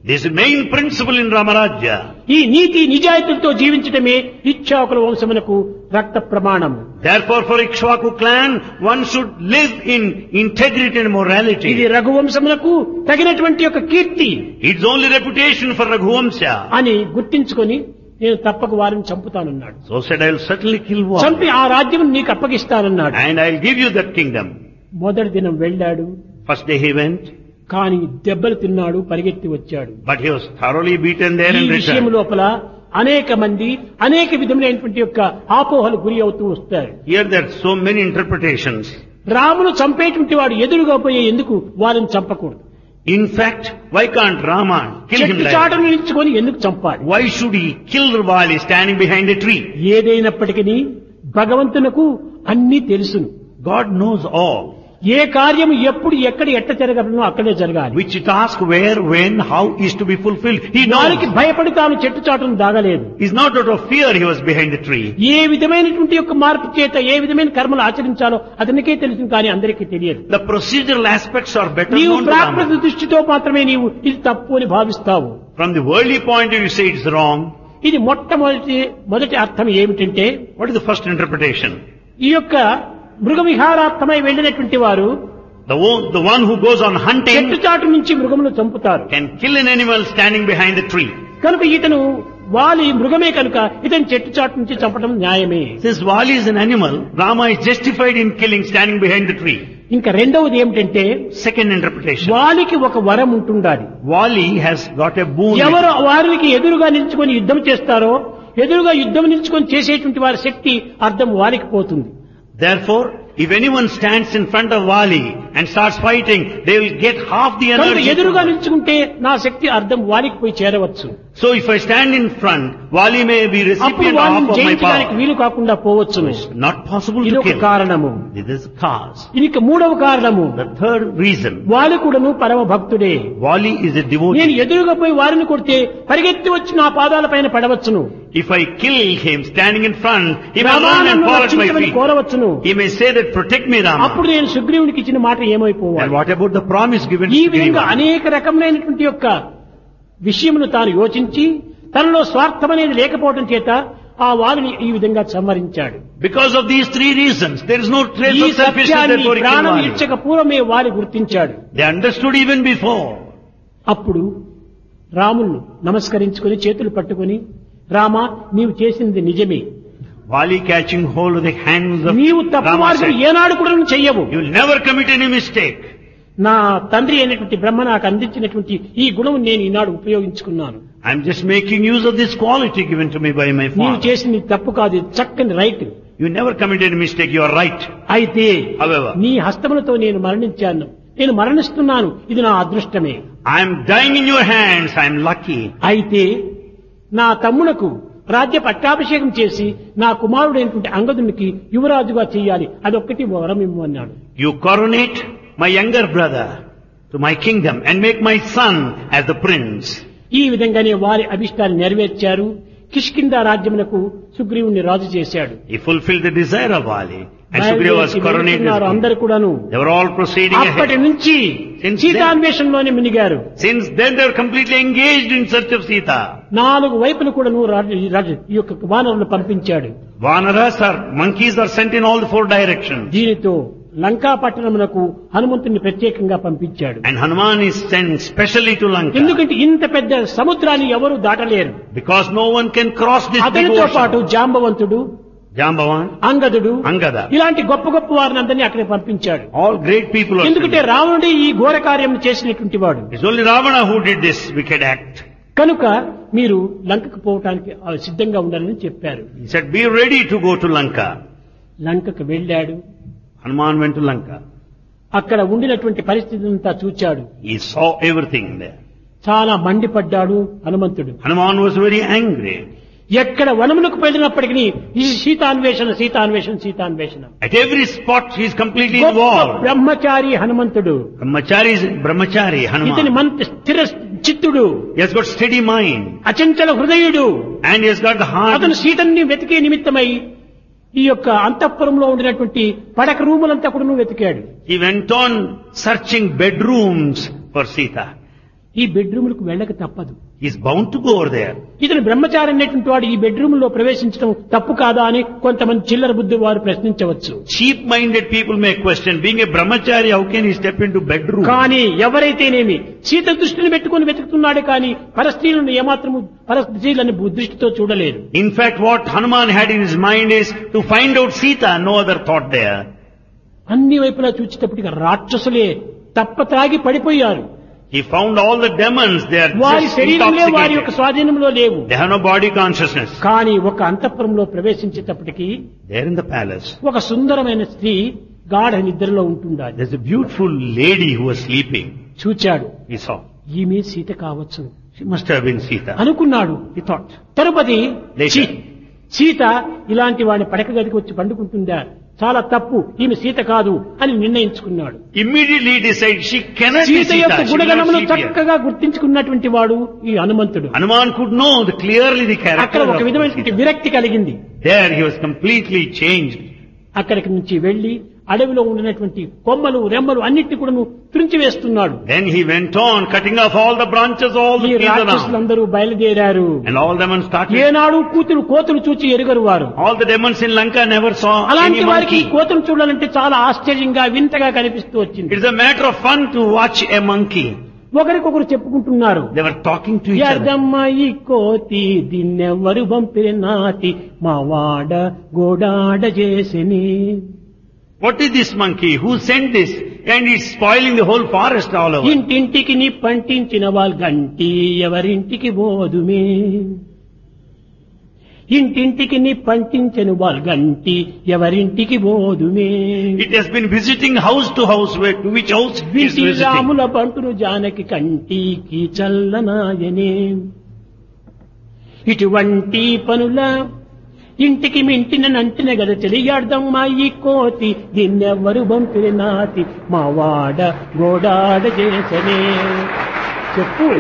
This is the main principle in Ramarajya. ఈ నీతి నిజాయితీలతో జీవించటమే ఇచ్చాకుల వంశమునకు రక్త ప్రమాణము Therefore, for Ikshvaku clan, one should live in integrity and morality. ఇది రఘువంశమునకు తగినటువంటి యొక్క కీర్తి It's only reputation for Raghuvamsha. అని గుర్తించుకొని నేను తప్పక వారిని చంపుతానన్నాడు So said, I'll certainly kill one. చంపి ఆ రాజ్యం నీకు అప్పగిస్తానన్నాడు And I'll give you that kingdom. మొదటి దినం వెళ్ళాడు First day he went, కానీ దెబ్బలు తిన్నాడు పరిగెత్తి వచ్చాడు but he was thoroughly beaten there ఈ and విషయం returned. లోపల అనేక మంది అనేక విధములైనటువంటి యొక్క ఆపోహలు గురి అవుతూ వస్తారు Here there are so many interpretations. రామును చంపేటువంటి వాడు ఎదురుగా పోయే ఎందుకు వారిని చంపకూడదు In fact, why can't Rama kill him చెట్టు like చాటును నిలుచుకొని ఎందుకు చంపాలి Why should he kill Rivali standing behind a tree? ఏదైనప్పటికీ భగవంతునకు అన్నీ తెలుసును God knows all. ఏ కార్యము ఎప్పుడు ఎక్కడ ఎట్ట జరగలనో అక్కడే జరగాలి Which task, where, when, how is to be fulfilled. He వారికి knows. భయపడి తాను చెట్టు చాటును దాగలేదు It's not out of fear he was behind the tree. ఏ విధమైనటువంటి యొక్క మార్పు చేత ఏ విధమైన కర్మలు ఆచరించాలో అతనికే తెలుసు కానీ అందరికీ తెలియదు The procedural aspects are better నీవు known to ప్రాకృత Rama. దృష్టితో మాత్రమే నీవు ఇది తప్పు అని భావిస్తావు From the worldly point of view, you say it's wrong. ఇది మొట్టమొదటి మొదటి అర్థం ఏమిటంటే What is the first interpretation? ఈ యొక్క మృగ విహారార్థమై వెళ్ళినటువంటి వారు The one, the one who goes on చెట్టు hunting చాటు నుంచి మృగములు చంపుతారు can kill an animal standing behind the tree. కనుక ఇతను వాలి మృగమే కనుక ఇతను చెట్టు చాటు నుంచి చంపడం న్యాయమే Since Vali is an animal, Rama is justified in killing standing behind the tree. ఇంకా రెండవది ఏమిటంటే Second interpretation. వాలికి ఒక వరం ఉంటుండాలి Wali has got a boon. ఎవరు వారికి ఎదురుగా నిల్చుకొని యుద్ధం చేస్తారో ఎదురుగా యుద్ధం నిల్చుకొని చేసేటువంటి వారి శక్తి అర్థం వారికి పోతుంది Therefore, if anyone stands in front of Wali and starts fighting, they will get half the కనుక energy. ఎదురుగా నిల్చుకుంటే నా శక్తి అర్థం వారికి పోయి చేరవచ్చు So if I stand in front, Wali may be అప్పుడు recipient of వాళ్ళని half of my జయించడానికి power. వీలు కాకుండా పోవచ్చును It's not possible ఇది to ఒక kill. కారణము This is cause. ఇది మూడవ కారణము The third reason, వాలి కూడాను పరమ భక్తుడే Wali is a నేను devotee. ఎదురుగా పోయి వారిని కొడితే పరిగెత్తి వచ్చి నా పాదాల పైన పడవచ్చును If I kill him standing in front, he may run and రామానన్ను fall at my రక్షించమని feet. కోరవచ్చును He may say that protect me, Rama. అప్పుడు నేను సుగ్రీవునికి ఇచ్చిన మాట And ఏమైపోవాలి what about the promise given ఈ to విధంగా Sugriva? అనేక రకములైనటువంటి యొక్క విషయమును తాను యోచించి తనలో స్వార్థం అనేది లేకపోవడం చేత ఆ వారిని ఈ విధంగా సంహరించాడు Because of these three reasons, there is no trace ఈ of selfishness సత్యాన్ని therefore he killed ప్రాణం Wali. ఇచ్చక పూర్వమే వారి గుర్తించాడు They understood even before. అప్పుడు రాముణ్ణి నమస్కరించుకొని చేతులు పట్టుకొని రామా నీవు చేసింది నిజమే Wali catching hold of the hands of నీవు తప్పు Rama మార్పులు said, ఏనాడు కూడా నువ్వు చెయ్యవు You will never commit any mistake. నా తండ్రి అయినటువంటి బ్రహ్మ నాకు అందించినటువంటి ఈ గుణం నేను ఈనాడు ఉపయోగించుకున్నాను I'm just making use of this quality given to me by my నీవు father. చేసింది తప్పు కాదు ఇది చక్కని right You never commit any mistake, you are right. అయితే However, నీ హస్తములతో నేను మరణించాను నేను మరణిస్తున్నాను ఇది నా అదృష్టమే I am dying in your hands, I am lucky. అయితే నా తమ్మునకు రాజ్య పట్టాభిషేకం చేసి నా కుమారుడైనటువంటి అంగదునికి యువరాజుగా చెయ్యాలి అదొక్కటి వరం ఇమ్ము అన్నాడు You coronate my younger brother to my kingdom and make my son as the prince. ఈ విధంగానే వారి అభిష్టాన్ని నెరవేర్చారు కిష్కింద రాజ్యమునకు సుగ్రీవుని రాజు చేశాడు He fulfilled the desire of Ali. And Sugriva was బయలుదేరి coronated. వెళ్తున్నారు as king. అందరు కూడాను They were all proceeding అప్పటి ahead. నుంచి Since సీతాన్వేషణలోనే మునిగారు Since then they were completely engaged in search of Sita. నాలుగు వైపులు కూడాను రాజు- ఈ రాజు- ఈ యొక్క వానరులను పంపించాడు Vanaras are, monkeys are sent in all the four directions. దీనితో లంకా పట్టణమునకు హనుమంతుని ప్రత్యేకంగా పంపించాడు And Hanuman is sent specially to Lanka. ఎందుకంటే ఇంత పెద్ద సముద్రాన్ని ఎవరు దాటలేరు Because no one can cross this big అతనితో పాటు ocean. జాంబవంతుడు Jambavan, అంగదుడు Angada. ఇలాంటి గొప్ప గొప్ప వారిని అందరినీ అక్కడికి పంపించాడు All great people are ఎందుకంటే sent. రావణుడే ఈ ఘోర కార్యం చేసినటువంటి వాడు It's only Ravana who did this wicked act. కనుక మీరు లంకకు పోవటానికి ఆ సిద్ధంగా ఉండాలని చెప్పారు He said, be ready to go to Lanka. లంకకు వెళ్ళాడు Hanuman went to Lanka. అక్కడ ఉండినటువంటి పరిస్థితి అంతా చూచాడు He saw everything there. చాలా మండిపడ్డాడు హనుమంతుడు Hanuman was very angry. ఎక్కడ వనమునకు వెళ్ళినప్పటికీ ఈ సీతాన్వేషణ సీతాన్వేషణ సీతాన్వేషణ At every spot he is completely గొప్ప involved. బ్రహ్మచారి హనుమంతుడు Brahmachari is Brahmachari, ఇతని Hanuman. మంత స్థిర చిత్తుడు He has got steady mind. అచంచల హృదయుడు And he has got the heart. అతను సీతన్ని వెతికే నిమిత్తమై ఈ యొక్క అంతఃపురంలో ఉండినటువంటి పడక రూములంతా కూడా వెతికాడు He went on searching bedrooms for Sita. ఈ బెడ్రూములకు వెళ్ళక తప్పదు He's bound to go over there. ఇతను బ్రహ్మచారి అనేటువంటి వాడు ఈ బెడ్రూమ్ లో ప్రవేశించడం తప్పు కాదా అని కొంతమంది చిల్లర బుద్ధి వారు ప్రశ్నించవచ్చు Cheap-minded people may question, being a brahmachari, how can he step into bedroom? కానీ ఎవరైతేనేమి సీత దృష్టిని పెట్టుకుని వెతుకుతున్నాడు కానీ పరస్త్రీలను ఏమాత్రము పరస్త్రీలను దృష్టితో చూడలేదు In fact, what Hanuman had in his mind is to find out Sita, no other thought there. అన్ని వైపులా చూచేటప్పటికి రాక్షసులే తప్ప త్రాగి పడిపోయారు He found all the demons, they are వారి just శరీరంలో వారి యొక్క intoxicated. స్వాధీనంలో లేవు They have no body consciousness. కానీ ఒక అంతఃపురంలో ప్రవేశించేటప్పటికి They're in the palace. ఒక సుందరమైన స్త్రీ గాఢ నిద్రలో ఉంటుండాలి There's a beautiful lady who was sleeping. చూచాడు He saw. ఈమె సీత కావచ్చు She must have been Sita. అనుకున్నాడు He thought. తరుపతి Later. ఛీ, సీత ఇలాంటి వాడిని పడక గదికి వచ్చి పండుకుంటుందా చాలా తప్పు ఈమె సీత కాదు అని నిర్ణయించుకున్నాడు Immediately he decided she cannot be Sita యొక్క Sita. She cannot గుణగణమును sleep here. చక్కగా గుర్తించుకున్నటువంటి వాడు ఈ హనుమంతుడు Hanuman could know the, clearly the character అక్కడ ఒక of విధమైనటువంటి Sita. విరక్తి కలిగింది There he was completely changed. అక్కడికి నుంచి వెళ్లి అడవిలో ఉండినటువంటి కొమ్మలు రెమ్మలు అన్నిటి కూడా తుంచి వేస్తున్నాడు Then he went on cutting off all the branches, all ఈ the trees around. రాక్షసులందరూ బయలుదేరారు And all demons started. ఏనాడు కూతురు కోతులు చూచి ఎరుగరు వారు All the demons in Lanka never saw అలాంటి any వారికి monkey. కోతులు చూడాలంటే చాలా ఆశ్చర్యంగా వింతగా కనిపిస్తూ వచ్చింది It's a matter of fun to watch a monkey. ఒకరికొకరు చెప్పుకుంటున్నారు They were talking to each other. ఎర్దమ్మ ఈ కోతి దీన్నెవ్వరు పంపిన నాటి మా వాడ గోడాడ చేసిని What is this monkey? Who sent this? And it's spoiling the whole forest all over. ఇంటింటికి నీ పంటించిన వాళ్ళ గంటి ఎవరింటికి బోదుమే ఇంటింటికి నీ పంటించిన వాళ్ళ గంటి ఎవరింటికి బోదుమే It has been visiting house to house, where, to which house it is వింటి visiting. రాముల బంటును జానకి కంటికి చల్లనాయనే ఇటువంటి పనుల ఇంటికి మింటిన నంటిన గద తెలియాడదమ్మా ఈ కోతి దీన్నెవ్వరు పంపిన నాతి మా వాడ గోడాడ చేసనే చెప్పు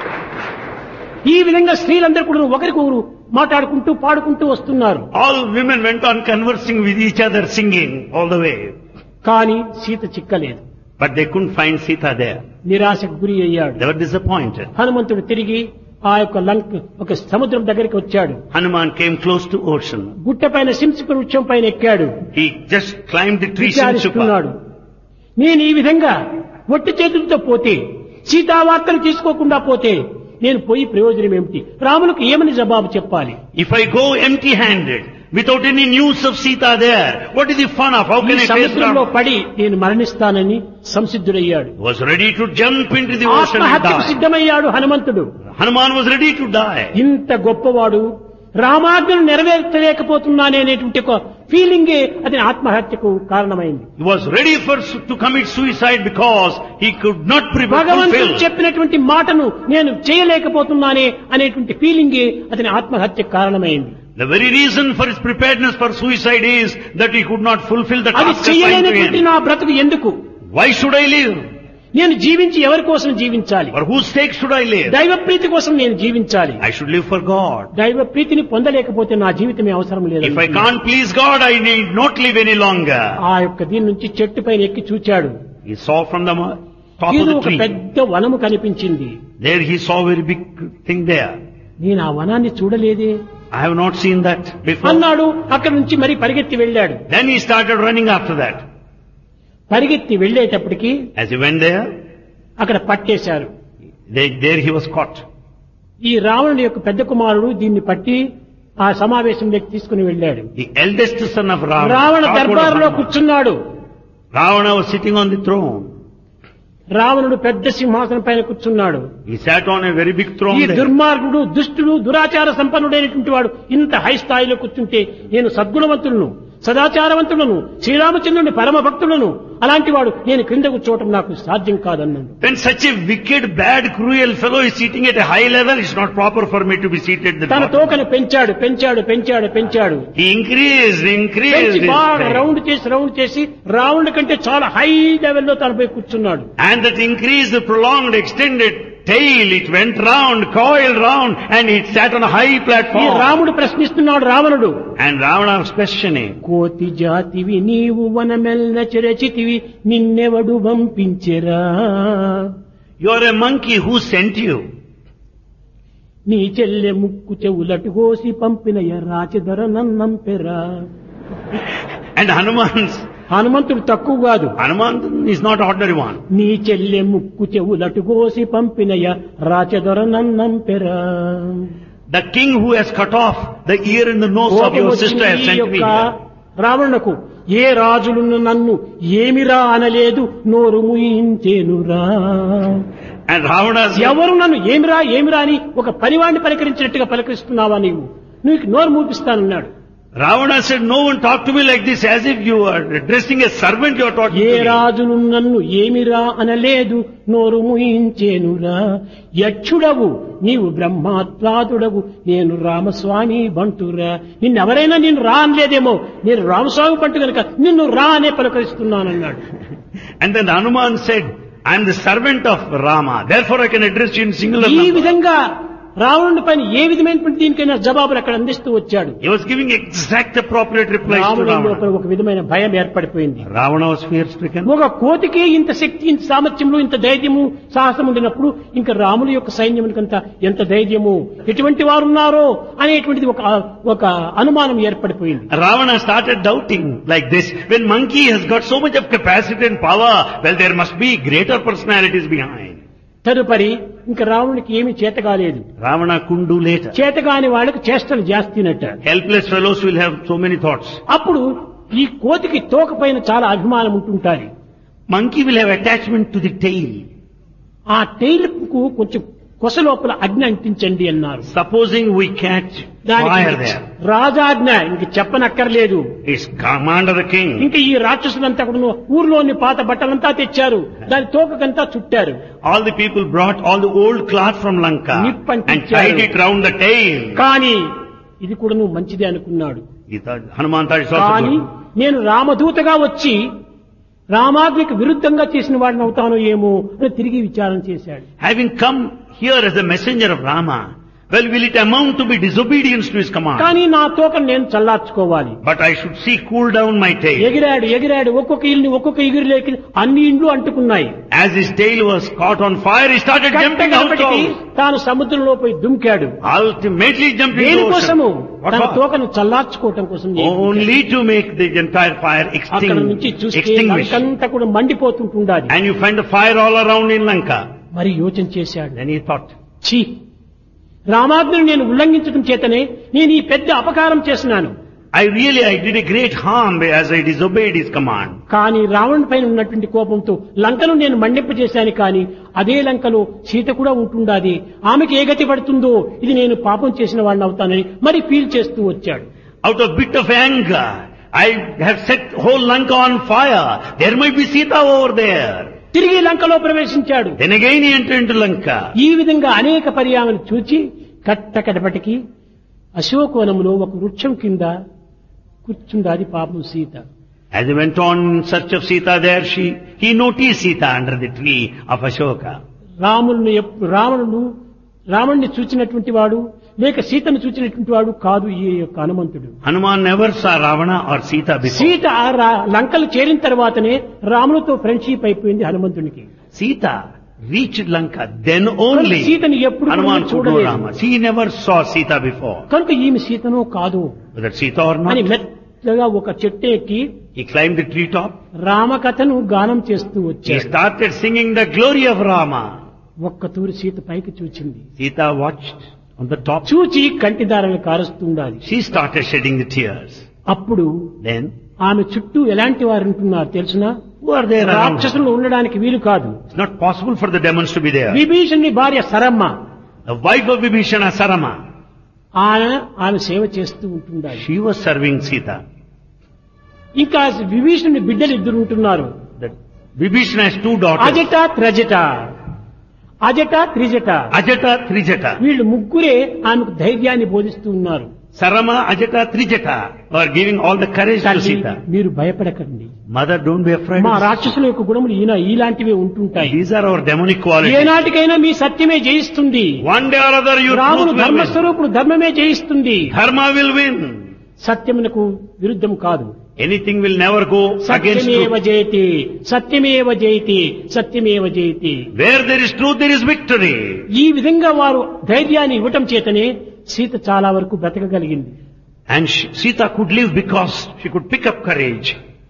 ఈ విధంగా స్త్రీలందరూ కూడా ఒకరికొకరు మాట్లాడుకుంటూ పాడుకుంటూ వస్తున్నారు All women went on conversing with each other, singing all the way. కానీ Sita చిక్కలేదు But they couldn't find Sita there. నిరాశకు గురి అయ్యాడు They were disappointed. హనుమంతుడు తిరిగి ఆ యొక్క లంక్ ఒక సముద్రం దగ్గరికి వచ్చాడు Hanuman came close to ocean. గుట్ట పైన సింసిక వృక్షం పైన ఎక్కాడు He just climbed the tree విచారిస్తున్నాడు Simchupa. నేను ఈ విధంగా ఒట్టి చేతులతో పోతే సీతావార్తలు తీసుకోకుండా పోతే నేను పోయి ప్రయోజనం ఏమిటి రాములకు ఏమని జవాబు చెప్పాలి If I go empty-handed, without any news of Sita there, what is the fun of? How ఈ can I face సముద్రంలో Ram? పడి నేను మరణిస్తానని సంసిద్ధుడయ్యాడు He was ready to jump into the ocean and ఆత్మహత్యకు die. సిద్ధమయ్యాడు హనుమంతుడు Hanuman was ready to die. ఇంత గొప్పవాడు రామాజ్ఞను నెరవేర్చలేకపోతున్నానే అనేటువంటి ఒక ఫీలింగే అతని ఆత్మహత్యకు కారణమైంది He was ready for to commit suicide because he could not pre- భగవంతుడు fulfill. చెప్పినటువంటి మాటను నేను చేయలేకపోతున్నానే అనేటువంటి ఫీలింగే అతని ఆత్మహత్యకు కారణమైంది The very reason for his preparedness for suicide is that he could not fulfill the అది task assigned to చేయలేనటువంటి him. నా బ్రతుకు ఎందుకు Why should I live? నేను జీవించి ఎవరి కోసం జీవించాలి For whose sake should I live? దైవ ప్రీతి కోసం నేను జీవించాలి I should live for God. దైవ ప్రీతిని పొందలేకపోతే నా జీవితమే అవసరం లేదు If I can't please God, I need not live any longer. ఆ యొక్క దీని నుంచి చెట్టు పైన ఎక్కి చూచాడు He saw from the mo- top of ఇది the ఒక tree. పెద్ద వనము కనిపించింది There he saw a very big thing there. నేను ఆ వనాన్ని చూడలేదే I have not seen that before. అన్నాడు అక్కడి నుంచి మరి పరిగెత్తి వెళ్ళాడు Then he started running after that. పరిగెత్తి వెళ్ళేటప్పటికి As he went there, అక్కడ పట్టేశారు they, there he was caught. ఈ రావణుడి యొక్క పెద్ద కుమారుడు దీన్ని పట్టి ఆ సమావేశంలోకి తీసుకుని వెళ్ళాడు The eldest son of Ravana. Ravana Lord దర్బారులో Hanuman. కూర్చున్నాడు Ravana was sitting on the throne. రావణుడు పెద్ద సింహాసనం పైన కూర్చున్నాడు He sat on a very big ఈ throne there. దుర్మార్గుడు దుష్టుడు దురాచార సంపన్నుడైనటువంటి వాడు ఇంత హై స్థాయిలో కూర్చుంటే నేను సద్గుణవంతులను సదాచారవంతులను శ్రీరామచంద్రుని పరమ భక్తులను అలాంటి వాడు నేను క్రింద కూర్చోవటం నాకు సాధ్యం కాదన్నాడు When such a wicked, bad, cruel fellow is sitting at a high level, it's not proper for me to be seated at the తన bottom. తోకను పెంచాడు పెంచాడు పెంచాడు పెంచాడు He increased, increased పెంచి his బాగా strength. రౌండ్ చేసి రౌండ్ చేసి రావణుడి కంటే చాలా హై లెవెల్లో తనపై కూర్చున్నాడు And that increased, prolonged, extended tail, it went round, coiled round, and it sat on a high ఈ platform. రాముడు ప్రశ్నిస్తున్నాడు రావణుడు And Ravana was questioning, కోతి జాతివి నీవు వనమెల్ల చెరచితివి నిన్నెవడు పంపించెరా You are a monkey who sent you. నీ చెల్లె ముక్కు చెవులటు కోసి పంపిన రాచధర నన్నంపెరా And Hanuman's, హనుమంతుడు తక్కువ కాదు Hanuman is not ordinary one. నీ చెల్లె ముక్కు చెవులటు కోసి పంపినయ రాచదొర నన్నంపెరా The king who has cut off the ear and the nose of your sister has ఈ sent me యొక్క here. రావణకు ఏ రాజులను నన్ను ఏమిరా అనలేదు నోరు ముయించేనురా And Ravana said, ఎవరు నన్ను ఏమిరా ఏమిరా అని ఒక పనివాణ్ణి పలకరించినట్టుగా పలకరిస్తున్నావా నీవు నీకు నోరు మూపిస్తానన్నాడు Ravana said, no one talked to me like this as if you are addressing a servant you are talking A to me. రాజును నన్ను ఏమిరా అనలేదు నోరు ముయించేనురా యక్షుడవు నీవు బ్రహ్మాత్వాదుడవు నేను రామస్వామి బంటురా నిన్నెవరైనా నేను రా అనలేదేమో నేను రామస్వామి బంటు కనుక నిన్ను రా అనే పలకరిస్తున్నానన్నాడు And then Hanuman said, I am the servant of Rama, therefore I can address you in singular ఈ number. విధంగా రావణుడి పైన ఏ విధమైనటువంటి దీనికైనా జవాబులు అక్కడ అందిస్తూ వచ్చాడు He was giving exact appropriate replies to రావణుడి Ravana. లోపల ఒక విధమైన భయం ఏర్పడిపోయింది Ravana was fear stricken. ఒక కోతికి ఇంత శక్తి ఇంత సామర్థ్యములు ఇంత ధైర్యము సాహసం ఉండినప్పుడు ఇంకా రాముల యొక్క సైన్యమునికంత ఎంత ధైర్యము ఎటువంటి వారు ఉన్నారో అనేటువంటిది ఒక ఒక అనుమానం ఏర్పడిపోయింది Ravana started doubting like this. When monkey has got so much of capacity and power, well there must be greater personalities behind. తదుపరి ఇంకా రావణునికి ఏమీ చేత కాలేదు Ravana couldn't do later. చేతగాని వాళ్ళకి చేష్టలు జాస్తినట్ట Helpless fellows will have so many thoughts. అప్పుడు ఈ కోతికి తోక పైన చాలా అభిమానం ఉంటుంటాది Monkey will have attachment to the tail. ఆ టైల్ కు కొంచెం కొస లోపల అగ్ని అంటించండి అన్నారు Supposing we catch fire దానికి there. రాజాజ్ఞ ఇంక చెప్పనక్కర్లేదు It's command of the king. ఇంకా ఈ రాక్షసులంతా కూడా ఊర్లోని పాత బట్టలంతా తెచ్చారు దాని తోకకంతా చుట్టారు All the people brought all the old cloth from Lanka నిప్పంటించారు. and tied it round the tail. కానీ ఇది కూడా నువ్వు మంచిదే అనుకున్నాడు He thought, Hanuman thought it's also కానీ good. నేను రామదూతగా వచ్చి రామాజ్ఞకు విరుద్ధంగా చేసిన వాడిని అవుతాను ఏమో అని తిరిగి విచారణ చేశాడు Having come here as a messenger of Rama, well, will it amount to be disobedience to his command? కానీ నా తోకను నేను చల్లార్చుకోవాలి But I should see cool down my tail. ఎగిరాడు ఎగిరాడు ఒక్కొక్క ఇల్లు ఒక్కొక్క ఎగిరిలేకి అన్ని ఇండ్లు అంటుకున్నాయి As his tail was caught on fire, he started jumping out కట్టకడపటికి of తాను సముద్రంలో పోయి దుంకాడు Ultimately jumped into the దేనికోసము ocean. What తన for? తోకను చల్లార్చుకోవటం కోసం చేశాడు. Only to make the entire fire అక్కడ నుంచి extinct, చూస్తే extinguished. లంకంతా కూడా మండిపోతుంటుండాలి And you find the fire all around in Lanka. మరి యోచన చేశాడు Then he thought, ఛీ రామాజ్ఞను నేను ఉల్లంఘించడం చేతనే నేను ఈ పెద్ద అపకారం చేసినాను I really, I did a great harm as I disobeyed his command. కానీ రావణుడి పైన ఉన్నటువంటి కోపంతో లంకను నేను మండింపజేశాను కానీ అదే లంకలో సీత కూడా ఉంటుండాది ఆమెకి ఏ గతి పడుతుందో ఇది నేను పాపం చేసిన వాడిని అవుతానని మరి ఫీల్ చేస్తూ వచ్చాడు Out of bit of anger, I have set whole Lanka on fire. There might be Sita over there. తిరిగి లంకలో ప్రవేశించాడు Then again he entered into Lanka. ఈ విధంగా అనేక పర్యాలను చూచి కట్టకడపటికి అశోకవనంలో ఒక వృక్షం కింద కూర్చుండాది పాపం Sita As he went on in search of Sita there, she, he noticed Sita under the tree of Ashoka. రాముడిని ఎప్పు- రావణుడు రావణ్ణి చూచినటువంటి వాడు లేక సీతను చూచినటువంటి వాడు కాదు ఈ యొక్క హనుమంతుడు Hanuman never saw Ravana or Sita before. Sita ఆ రా- లంకలు చేరిన తర్వాతనే రాములతో ఫ్రెండ్షిప్ అయిపోయింది హనుమంతునికి Sita reached Lanka, then only సీతని ఎప్పుడు కూడా Hanuman could know చూడలేదు. Rama. He never saw Sita before. కనుక ఈమె సీతనో కాదు Whether Sita or అని not, మెత్తగా ఒక చెట్టు ఎక్కి he climbed the treetop. రామకథను గానం చేస్తూ He వచ్చాడు started singing the glory of Rama. ఒక్క తూరి సీత పైకి చూచింది Sita watched on the top. చూచి కంటిదారలు కారుస్తుండాలి She started shedding the tears. అప్పుడు Then, ఆమె చుట్టూ ఎలాంటి వారు ఉంటున్నారు తెలుసునా who are there around? her? రాక్షసులు ఉండడానికి వీలు కాదు It's not possible for the demons to be there. విభీషణుని భార్య సరమ్మ The wife of Vibhishana, Sarama, ఆయన ఆమె సేవ చేస్తూ ఉంటుండాలి she was serving Sita. ఇంకా విభీషణుని బిడ్డలు ఇద్దరు ఉంటున్నారు The Vibhishana has two daughters. అజట త్రజట అజట Trijata Ajata, Trijata. వీళ్ళు ముగ్గురే ఆమెకు ధైర్యాన్ని బోధిస్తూ ఉన్నారు Sarama, Ajata, Trijata are giving all the courage to తల్లి Sita. మీరు భయపడకండి Mother, don't be afraid. మా రాక్షసుల యొక్క గుణములు ఈయన ఇలాంటివే ఉంటుంటాయి These are our demonic qualities. ఏనాటికైనా మీ సత్యమే జయిస్తుంది One day or other you రాముడు truth will win. ధర్మస్వరూపుడు ధర్మమే జయిస్తుంది Dharma will win. సత్యమునకు విరుద్ధం కాదు Anything will never go against సత్యమేవ truth. జయతి సత్యమేవ జయతి సత్యమేవ జయతి Where there is truth, there is victory. ఈ విధంగా వారు ధైర్యాన్ని ఇవ్వటం చేతనే సీత చాలా వరకు బ్రతకగలిగింది And she, Sita could live because she could pick up courage.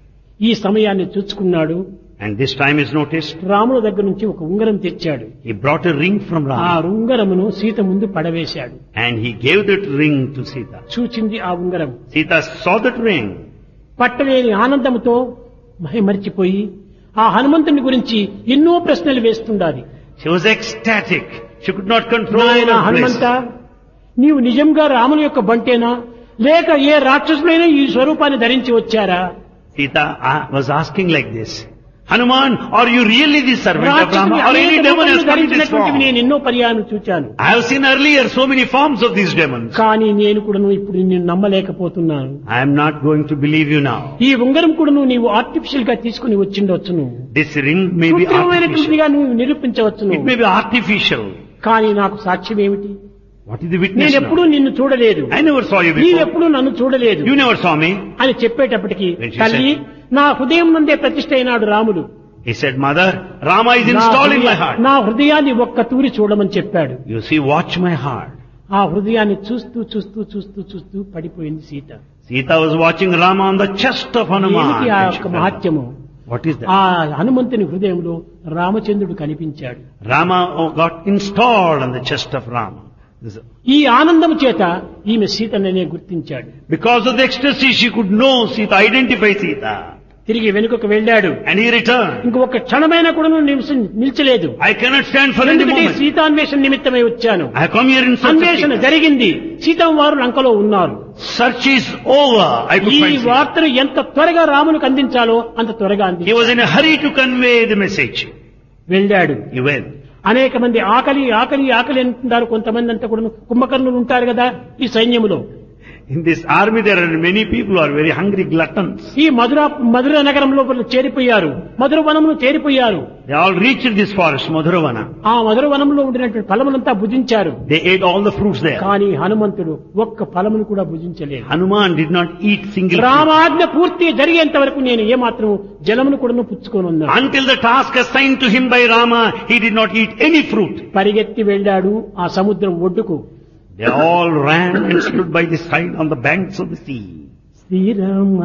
ఈ సమయాన్ని చూచుకున్నాడు And this time is noticed. రాముల దగ్గర నుంచి ఒక ఉంగరం తెచ్చాడు He brought a ring from ఆ Rama. ఉంగరమును సీత ముందు పడవేశాడు And he gave that ring to Sita. చూచింది ఆ ఉంగరం Sita saw that ring. పట్టలేని ఆనందముతో మరిచిపోయి ఆ హనుమంతుని గురించి ఎన్నో ప్రశ్నలు వేస్తుండాలి She was ecstatic. She could not control నాయన her హనుమంత bliss. నీవు నిజంగా రాముని యొక్క బంటేనా లేక ఏ రాక్షసులైనా ఈ స్వరూపాన్ని ధరించి వచ్చారా Sita uh, was asking like this. Hanuman, are you really the servant of రాక్షసుని Rama or any అనేక demon has రూపములు come in this ధరించినటువంటివి form? నేను ఎన్నో పర్యాయం చూచాను I have seen earlier so many forms of these demons. కానీ నేను కూడాను ఇప్పుడు నిన్ను నమ్మలేకపోతున్నాను I am not going to believe you now. ఈ ఉంగరం కూడాను నీవు ఆర్టిఫిషియల్ గా తీసుకుని వచ్చిండవచ్చును This ring may be artificial. కృత్రిమమైనటువంటిదిగా నువ్వు నిరూపించవచ్చును It may be artificial. కానీ నాకు సాక్ష్యం ఏమిటి What is the witness నేను ఎప్పుడూ now? నిన్ను చూడలేదు I never saw you before. నీవెప్పుడూ నన్ను చూడలేదు You never saw me. అని చెప్పేటప్పటికి When she తల్లి నా హృదయం నుండే ప్రతిష్ఠ అయినాడు రాముడు He said, Mother, Rama is నా installed in హృదయ- my heart. నా హృదయాన్ని ఒక్క తూరి చూడమని చెప్పాడు You see, watch my heart. ఆ హృదయాన్ని చూస్తూ చూస్తూ చూస్తూ చూస్తూ పడిపోయింది Sita Sita was watching Rama on the chest of Hanuman. ఏమిటి ఆ when she యొక్క fell down. మహాత్యము What is that? ఆ హనుమంతుని హృదయంలో రామచంద్రుడు కనిపించాడు Rama oh, got installed on the chest of Rama. This- ఈ ఆనందం చేత ఈమె సీతననే గుర్తించాడు Because of the ecstasy, she could know Sita, identify Sita. తిరిగి వెనుకకు వెళ్ళాడు And he returned. ఇంకొక క్షణమైన కూడా నిలిచి నిలిచలేదు I cannot stand for any ఎందుకంటే moment. సీతాన్వేషణ నిమిత్తమై వచ్చాను I have come here in search of అన్వేషణ Sita. జరిగింది సీతం వారు లంకలో ఉన్నారు Search is over. I could ఈ find Sita. వార్తను ఎంత త్వరగా రామునికి అందించాలో అంత త్వరగా He అంది was in a hurry to convey the message. వెళ్ళాడు He went. అనేక మంది ఆకలి ఆకలి ఆకలి అంటున్నారు కొంతమంది అంతా కూడా కుంభకర్ణులు ఉంటారు కదా ఈ సైన్యములో In this army, there are many people who are very hungry gluttons. ఈ మధుర మధుర నగరంలో వీళ్ళు చేరిపోయారు మధుర వనమును చేరిపోయారు They all reached this forest, Madhuravana. ఆ మధుర వనంలో ఉండినటువంటి ఫలములంతా భుజించారు They ate all the fruits there. కానీ హనుమంతుడు ఒక్క ఫలమును కూడా భుజించలేదు Hanuman did not eat single fruit. రామాజ్ఞ పూర్తి జరిగేంత వరకు నేను ఏమాత్రం జలమును కూడా పుచ్చుకొని ఉన్నాను Until the task assigned to him by Rama, he did not eat any fruit. పరిగెత్తి వెళ్ళాడు ఆ సముద్రం ఒడ్డుకు They all ran and stood by the side on the banks of the sea. Srirama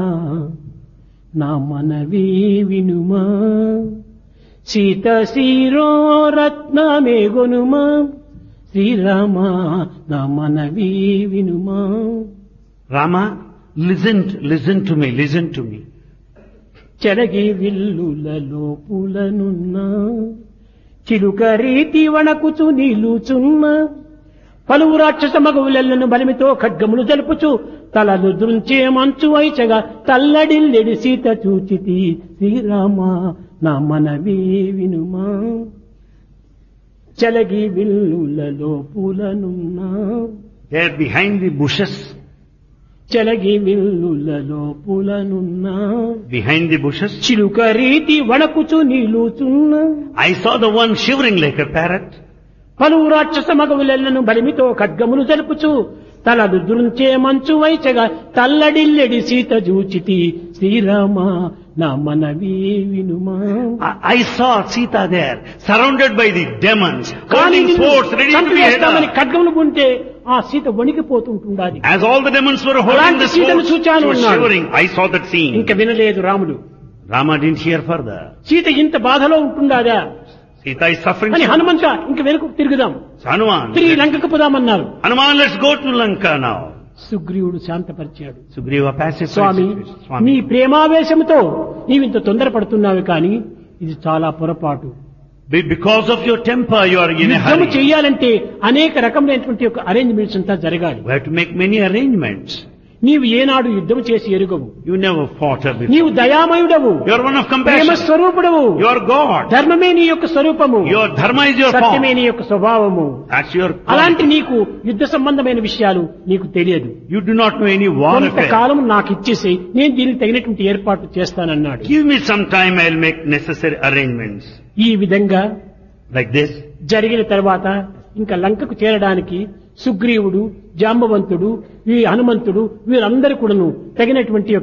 నా మనవి వినుమా సీత శీరో రత్నమే గొనుమా శ్రీరామ నా మనవి వినుమా Rama, listen, listen to me, listen to me. చెరగి విల్లులలో పూలనున్నా చిలుక రీతి వణకుచు నిలుచున్నా పలువు రాక్షస మగవులెల్లను బలిమితో ఖడ్గములు జలుపుచు తలలు దృంచే మంచు వైచగా తల్లడిల్లెడి సీత చూచితి శ్రీరామ నా మనవి వినుమా చెలగి విల్లులలో పూలనున్నా There behind the bushes, చెలగి విల్లులలో పూలనున్నా behind the bushes, చిలుక రీతి వణకుచు నిలుచున్నా I saw the one shivering like a parrot. పలువు రాక్షస మగవులెల్లను బలిమితో ఖడ్గములు జరుపుచు తలలు దురుంచే మంచు వైచగా తల్లడిల్లెడి సీత జూచితి శ్రీరామ నా మనవి వినుమా I, I saw Sita there, surrounded by the demons, కానీ holding swords, ready to be head చంపివేస్తామని off. ఖడ్గములు ఉంటే ఆ Sita వణికిపోతుంటుండాలి As all the demons were holding అలాంటి the సీతను swords, చూచాను she was అన్నాడు. shivering. I saw that scene. ఇంక వినలేదు రాముడు Rama didn't hear further. Sita ఇంత బాధలో ఉంటుండాదా Sita is suffering. అని so హనుమంత ఇంక వెనుక తిరుగుదాం much. Hanuman, తిరిగి లంకకు పోదామన్నారు Hanuman, let's go to Lanka now. సుగ్రీవుడు శాంతపరిచాడు Sugriva pacified Swamy the situation. నీ Swami, ప్రేమావేశంతో నీవింత తొందరపడుతున్నావు కానీ ఇది చాలా పొరపాటు be- because of your temper, you are in a యుద్ధము hurry. చెయ్యాలంటే అనేక రకమైనటువంటి ఒక అరేంజ్మెంట్స్ అంతా జరగాలి We have to make many arrangements. నీవు ఏనాడు యుద్ధం చేసి ఎరుగవు You never fought her before. నీవు దయామయుడవు You are one of Prema compassion. స్వరూపుడవు You are God. ధర్మమే నీ యొక్క స్వరూపము Your dharma is your సత్యమే form. నీ యొక్క స్వభావము That's your అలాంటి quality. నీకు యుద్ధ సంబంధమైన విషయాలు నీకు తెలియదు You do not know any war affair. కొంతకాలం నాకు ఇచ్చేసి నేను దీనికి తగినటువంటి ఏర్పాట్లు చేస్తానన్నాడు Give me some time, I'll make necessary arrangements. ఈ విధంగా Like this. జరిగిన తర్వాత ఇంకా లంకకు చేరడానికి సుగ్రీవుడు జాంబవంతుడు ఈ హనుమంతుడు వీరందరూ కూడాను తగినటువంటి యొక్క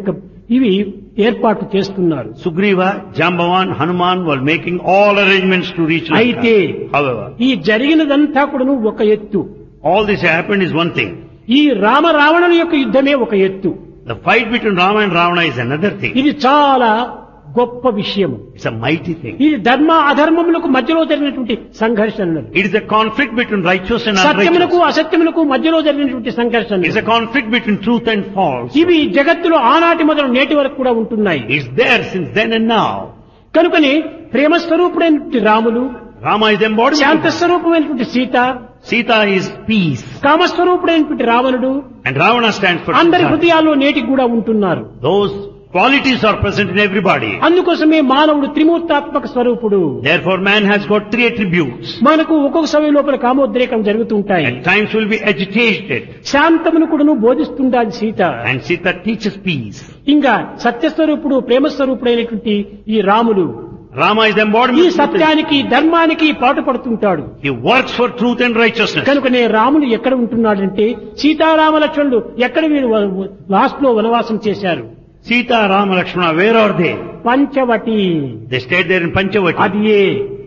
ఇవి ఏర్పాటు చేస్తున్నారు Sugriva, Jambavan, Hanuman were making all arrangements to reach Lanka. అయితే However, ఈ జరిగినదంతా కూడాను ఒక ఎత్తు all this happened is one thing. ఈ రామ రావణుల యొక్క యుద్ధమే ఒక ఎత్తు The fight between Rama and Ravana is another thing. ఇది చాలా గొప్ప విషయము It's a mighty thing. ఇది ధర్మ అధర్మములకు మధ్యలో జరిగినటువంటి సంఘర్షణ It is a conflict between righteous and సత్యములకు unrighteous. అసత్యములకు మధ్యలో జరిగినటువంటి సంఘర్షణ It's a conflict between truth and false. ఇవి జగత్తులో ఆనాటి మొదలు నేటి వరకు కూడా ఉంటున్నాయి It's there since then and now. కనుకని ప్రేమ స్వరూపుడైనటువంటి Ramulu Rama is the embodiment. Shanta of- స్వరూపమైనటువంటి సీత Sita is peace. కామస్వరూపుడైనటువంటి రావణుడు And Ravana stands for అందరి Sita. హృదయాల్లో నేటికి కూడా ఉంటున్నారు Those qualities are present in everybody. అందుకోసమే మానవుడు త్రిమూర్తాత్మక స్వరూపుడు Therefore man has got three attributes. మనకు ఒక్కొక్క సమయం లోపల కామోద్రేకం జరుగుతూ ఉంటాయి At times will be agitated. శాంతమును కూడాను బోధిస్తుండాలి Sita And Sita teaches peace. ఇంకా సత్యస్వరూపుడు ప్రేమస్వరూపుడైనటువంటి ఈ రాములు Rama is the ఈ embodiment of truth. సత్యానికి ధర్మానికి పాటుపడుతుంటాడు He works for truth and righteousness. కనుకనే రాముడు ఎక్కడ ఉంటున్నాడంటే సీతారామ లక్ష్మణుడు ఎక్కడ వీరు లాస్ట్ లో వనవాసం చేశారు Sita, Rama, Lakshmana, where are they? Panchavati They stayed there in Panchavati. అది ఏ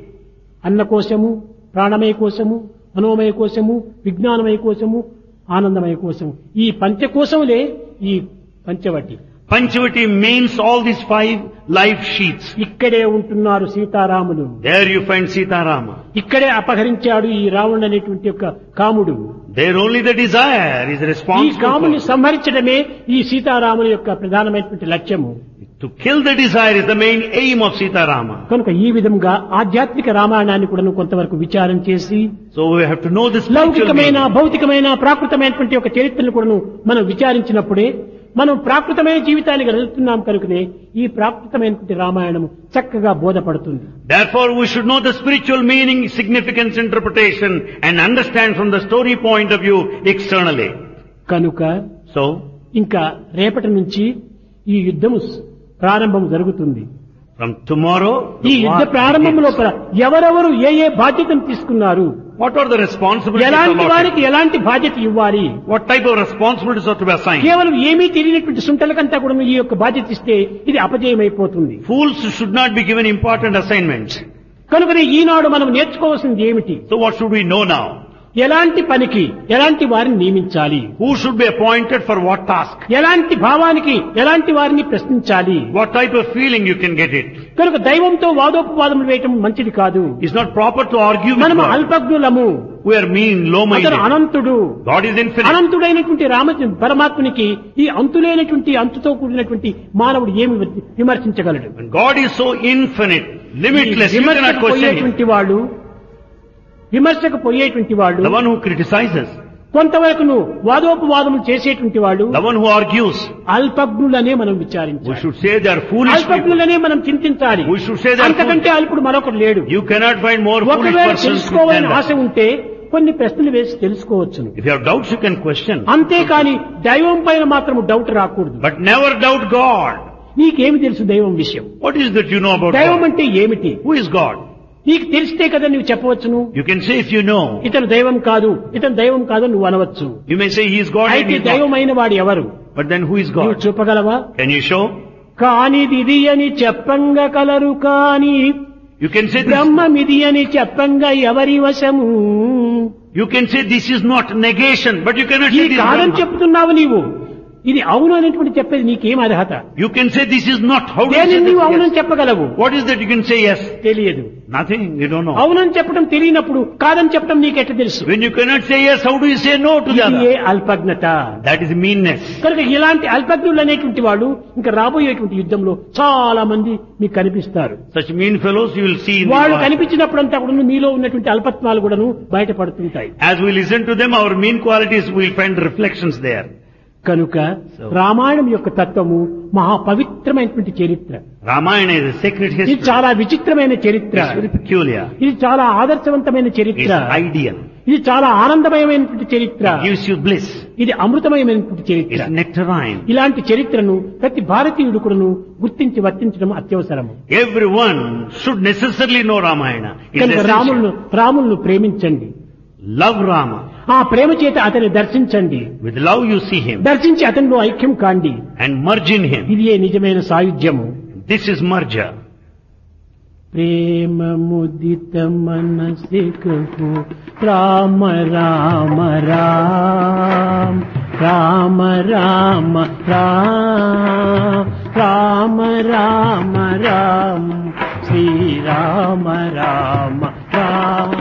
అన్నకోశము ప్రాణమయ కోశము మనోమయ కోశము విజ్ఞానమయ కోశము ఆనందమయ కోశము ఈ పంచకోశములే ఈ Panchavati Panchavati means all these five life sheets. ఇక్కడే ఉంటున్నారు సీతారాములు There you find Sita Rama. ఇక్కడే అపహరించాడు ఈ రావణుడు అనేటువంటి యొక్క కాముడు There only the desire is ఈ responsible కాముని for. సంహరించడమే ఈ సీతారాముల యొక్క ప్రధానమైనటువంటి లక్ష్యము To kill the desire is the main aim of Sita Rama. కనుక ఈ విధంగా ఆధ్యాత్మిక రామాయణాన్ని కూడా కొంతవరకు విచారం చేసి So we have to know the spiritual లౌకికమైన meaning. భౌతికమైన ప్రాకృతమైనటువంటి ఒక చరిత్రను కూడాను మనం విచారించినప్పుడే మనం ప్రాకృతమైన జీవితాన్ని గడుపుతున్నాం కనుకనే ఈ ప్రాకృతమైనటువంటి రామాయణము చక్కగా బోధపడుతుంది Therefore we should know the spiritual meaning, significance, interpretation and understand from the story point of view externally. కనుక So, ఇంకా రేపటి నుంచి ఈ యుద్ధము స్- ప్రారంభం జరుగుతుంది from tomorrow, ఈ the యుద్ధ war ప్రారంభం begins. లోపల ఎవరెవరు ఏ ఏ బాధ్యతను తీసుకున్నారు What are the responsibilities ఎలాంటి allotted? వారికి ఎలాంటి బాధ్యత ఇవ్వాలి What type of responsibilities are to be assigned? కేవలం ఏమీ తెలియనటువంటి సుంటలకంతా కూడా ఈ యొక్క బాధ్యత ఇస్తే ఇది అపజయమైపోతుంది Fools should not be given important assignments. కనుకనే ఈనాడు మనం నేర్చుకోవాల్సింది ఏమిటి So what should we know now? ఎలాంటి పనికి ఎలాంటి వారిని నియమించాలి Who should be appointed for what task? ఎలాంటి భావానికి ఎలాంటి వారిని ప్రశ్నించాలి What type of feeling you can get it? కనుక దైవంతో వాదోపవాదములు వేయటం మంచిది కాదు It's not proper to argue with మనము God. అల్పజ్ఞులము We are mean, అతను low-minded. అనంతుడు God is infinite. అనంతుడైనటువంటి రామ పరమాత్మనికి ఈ అంతులేనటువంటి అంతుతో కూడినటువంటి మానవుడు ఏమి విమర్శించగలడు When God is so infinite, ఈ limitless, you cannot విమర్శకు question him. పోయేటువంటి వాళ్ళు విమర్శకు పోయేటువంటి వాళ్ళు The one who criticizes, కొంతవరకును వాదోపవాదములు చేసేటువంటి వాళ్ళు the one who argues, అల్పజ్ఞులనే మనం we విచారించాలి should say they are foolish people. అల్పజ్ఞులనే మనం చింతించాలి We should say they are అంతకంటే అల్పుడు మరొకడు లేడు You cannot find more foolish ఒకవేళ persons than తెలుసుకోవాలని ఆశ that. ఉంటే కొన్ని ప్రశ్నలు వేసి తెలుసుకోవచ్చును If you have doubts, you can question. అంతేకాని దైవం పైన మాత్రం డౌట్ రాకూడదు But never doubt God. నీకేమి తెలుసు దైవం విషయం What is that you know about దైవం God? అంటే ఏమిటి Who is God? నీకు తెలిస్తే కదా నువ్వు చెప్పవచ్చును You can say if you know. ఇతను దైవం కాదు ఇతను దైవం కాదు నువ్వు అనవచ్చు You may say he is God and అయితే he is not. దైవమైన వాడు ఎవరు But then who is నువ్వు God? చూపగలవా Can you show? కానిదిది అని చెప్పంగా కలరు కాని You can say this. బ్రహ్మమిది అని చెప్పంగా ఎవరి వశము You can say this is not negation, but you cannot ఇది say this. is కాదని Brahma. చెప్తున్నావు నీవు ఇది అవును అనేటువంటి చెప్పేది నీకేం అర్హత You can say this is not. How do you దేని say నీవు this? అవునని Yes. చెప్పగలవు What is that you can say yes? తెలియదు Nothing. You don't know. అవునని చెప్పడం తెలియనప్పుడు కాదని చెప్పడం నీకెట్ట తెలుసు When you cannot say yes, how do you say no to the ఇది ఏ other? అల్పజ్ఞత That is meanness. కనుక ఇలాంటి అల్పజ్ఞులు అనేటువంటి వాళ్ళు ఇంకా రాబోయేటువంటి యుద్ధంలో చాలా మంది మీకు కనిపిస్తారు Such mean fellows you will see in the వాళ్ళు war. కనిపించినప్పుడంతా కూడా మీలో ఉన్నటువంటి అల్పత్వాలు కూడాను బయటపడుతుంటాయి As we listen to them, our mean qualities will find reflections there. కనుక So- రామాయణం యొక్క తత్వము మహా పవిత్రమైనటువంటి చరిత్ర Ramayana is a sacred ఇది history. చాలా విచిత్రమైన చరిత్ర It's very peculiar. ఇది చాలా ఆదర్శవంతమైన చరిత్ర It's ideal. ఇది చాలా ఆనందమయమైనటువంటి చరిత్ర It gives you bliss. ఇది అమృతమయమైనటువంటి చరిత్ర It's nectarine. ఇలాంటి చరిత్రను ప్రతి భారతీయుడు కూడాను గుర్తించి వర్తించడం అత్యవసరము Everyone should necessarily know Ramayana. It's కనుక essential. రాములను రాములను ప్రేమించండి Love Rama. ఆ ప్రేమ చేత అతన్ని దర్శించండి With love you see him దర్శించి అతనిలో ఐక్యం కాండి and merge in him. ఇది ఏ నిజమైన సాయుధ్యము This is merger. ప్రేమ ముదిత మనసికు రామ రామ రామ రామ రామ రామ రామ రామ రామ శ్రీరామ రామ రామ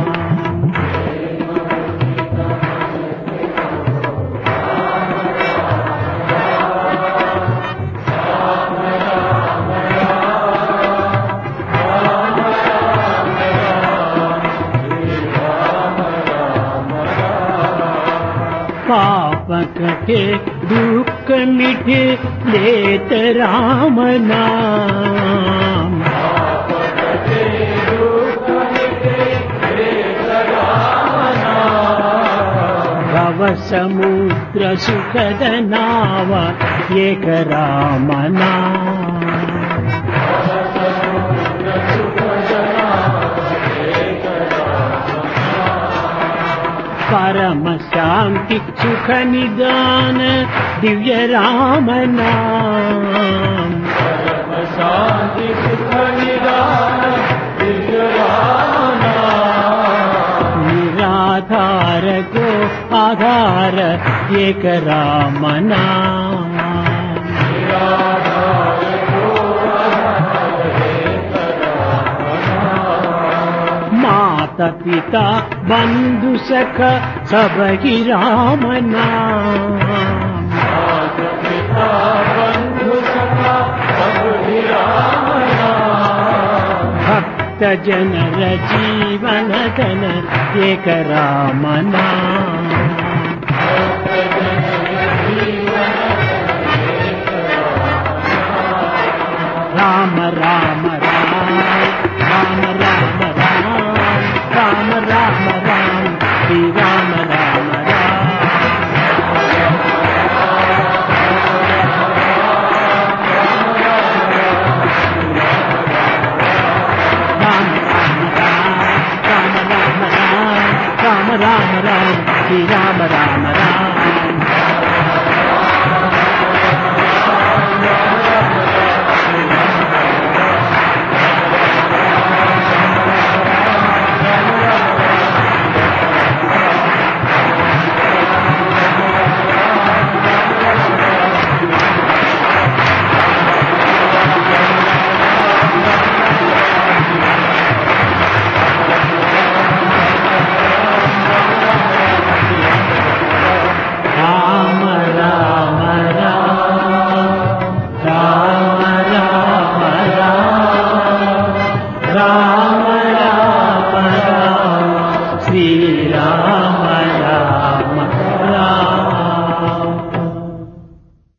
पाप कटे दुख मिटे लेत राम नाम भव समुद्र सुखद नाव एक राम नाम परम शांति सुख निदान दिव्य राम नाम शांति सुख निदान दिव्य राम निराधार को आधार एक राम नाम माता पिता बंधु सख सब ही राम नाम भक्त जनर जीवन धन एक राम नाम राम राम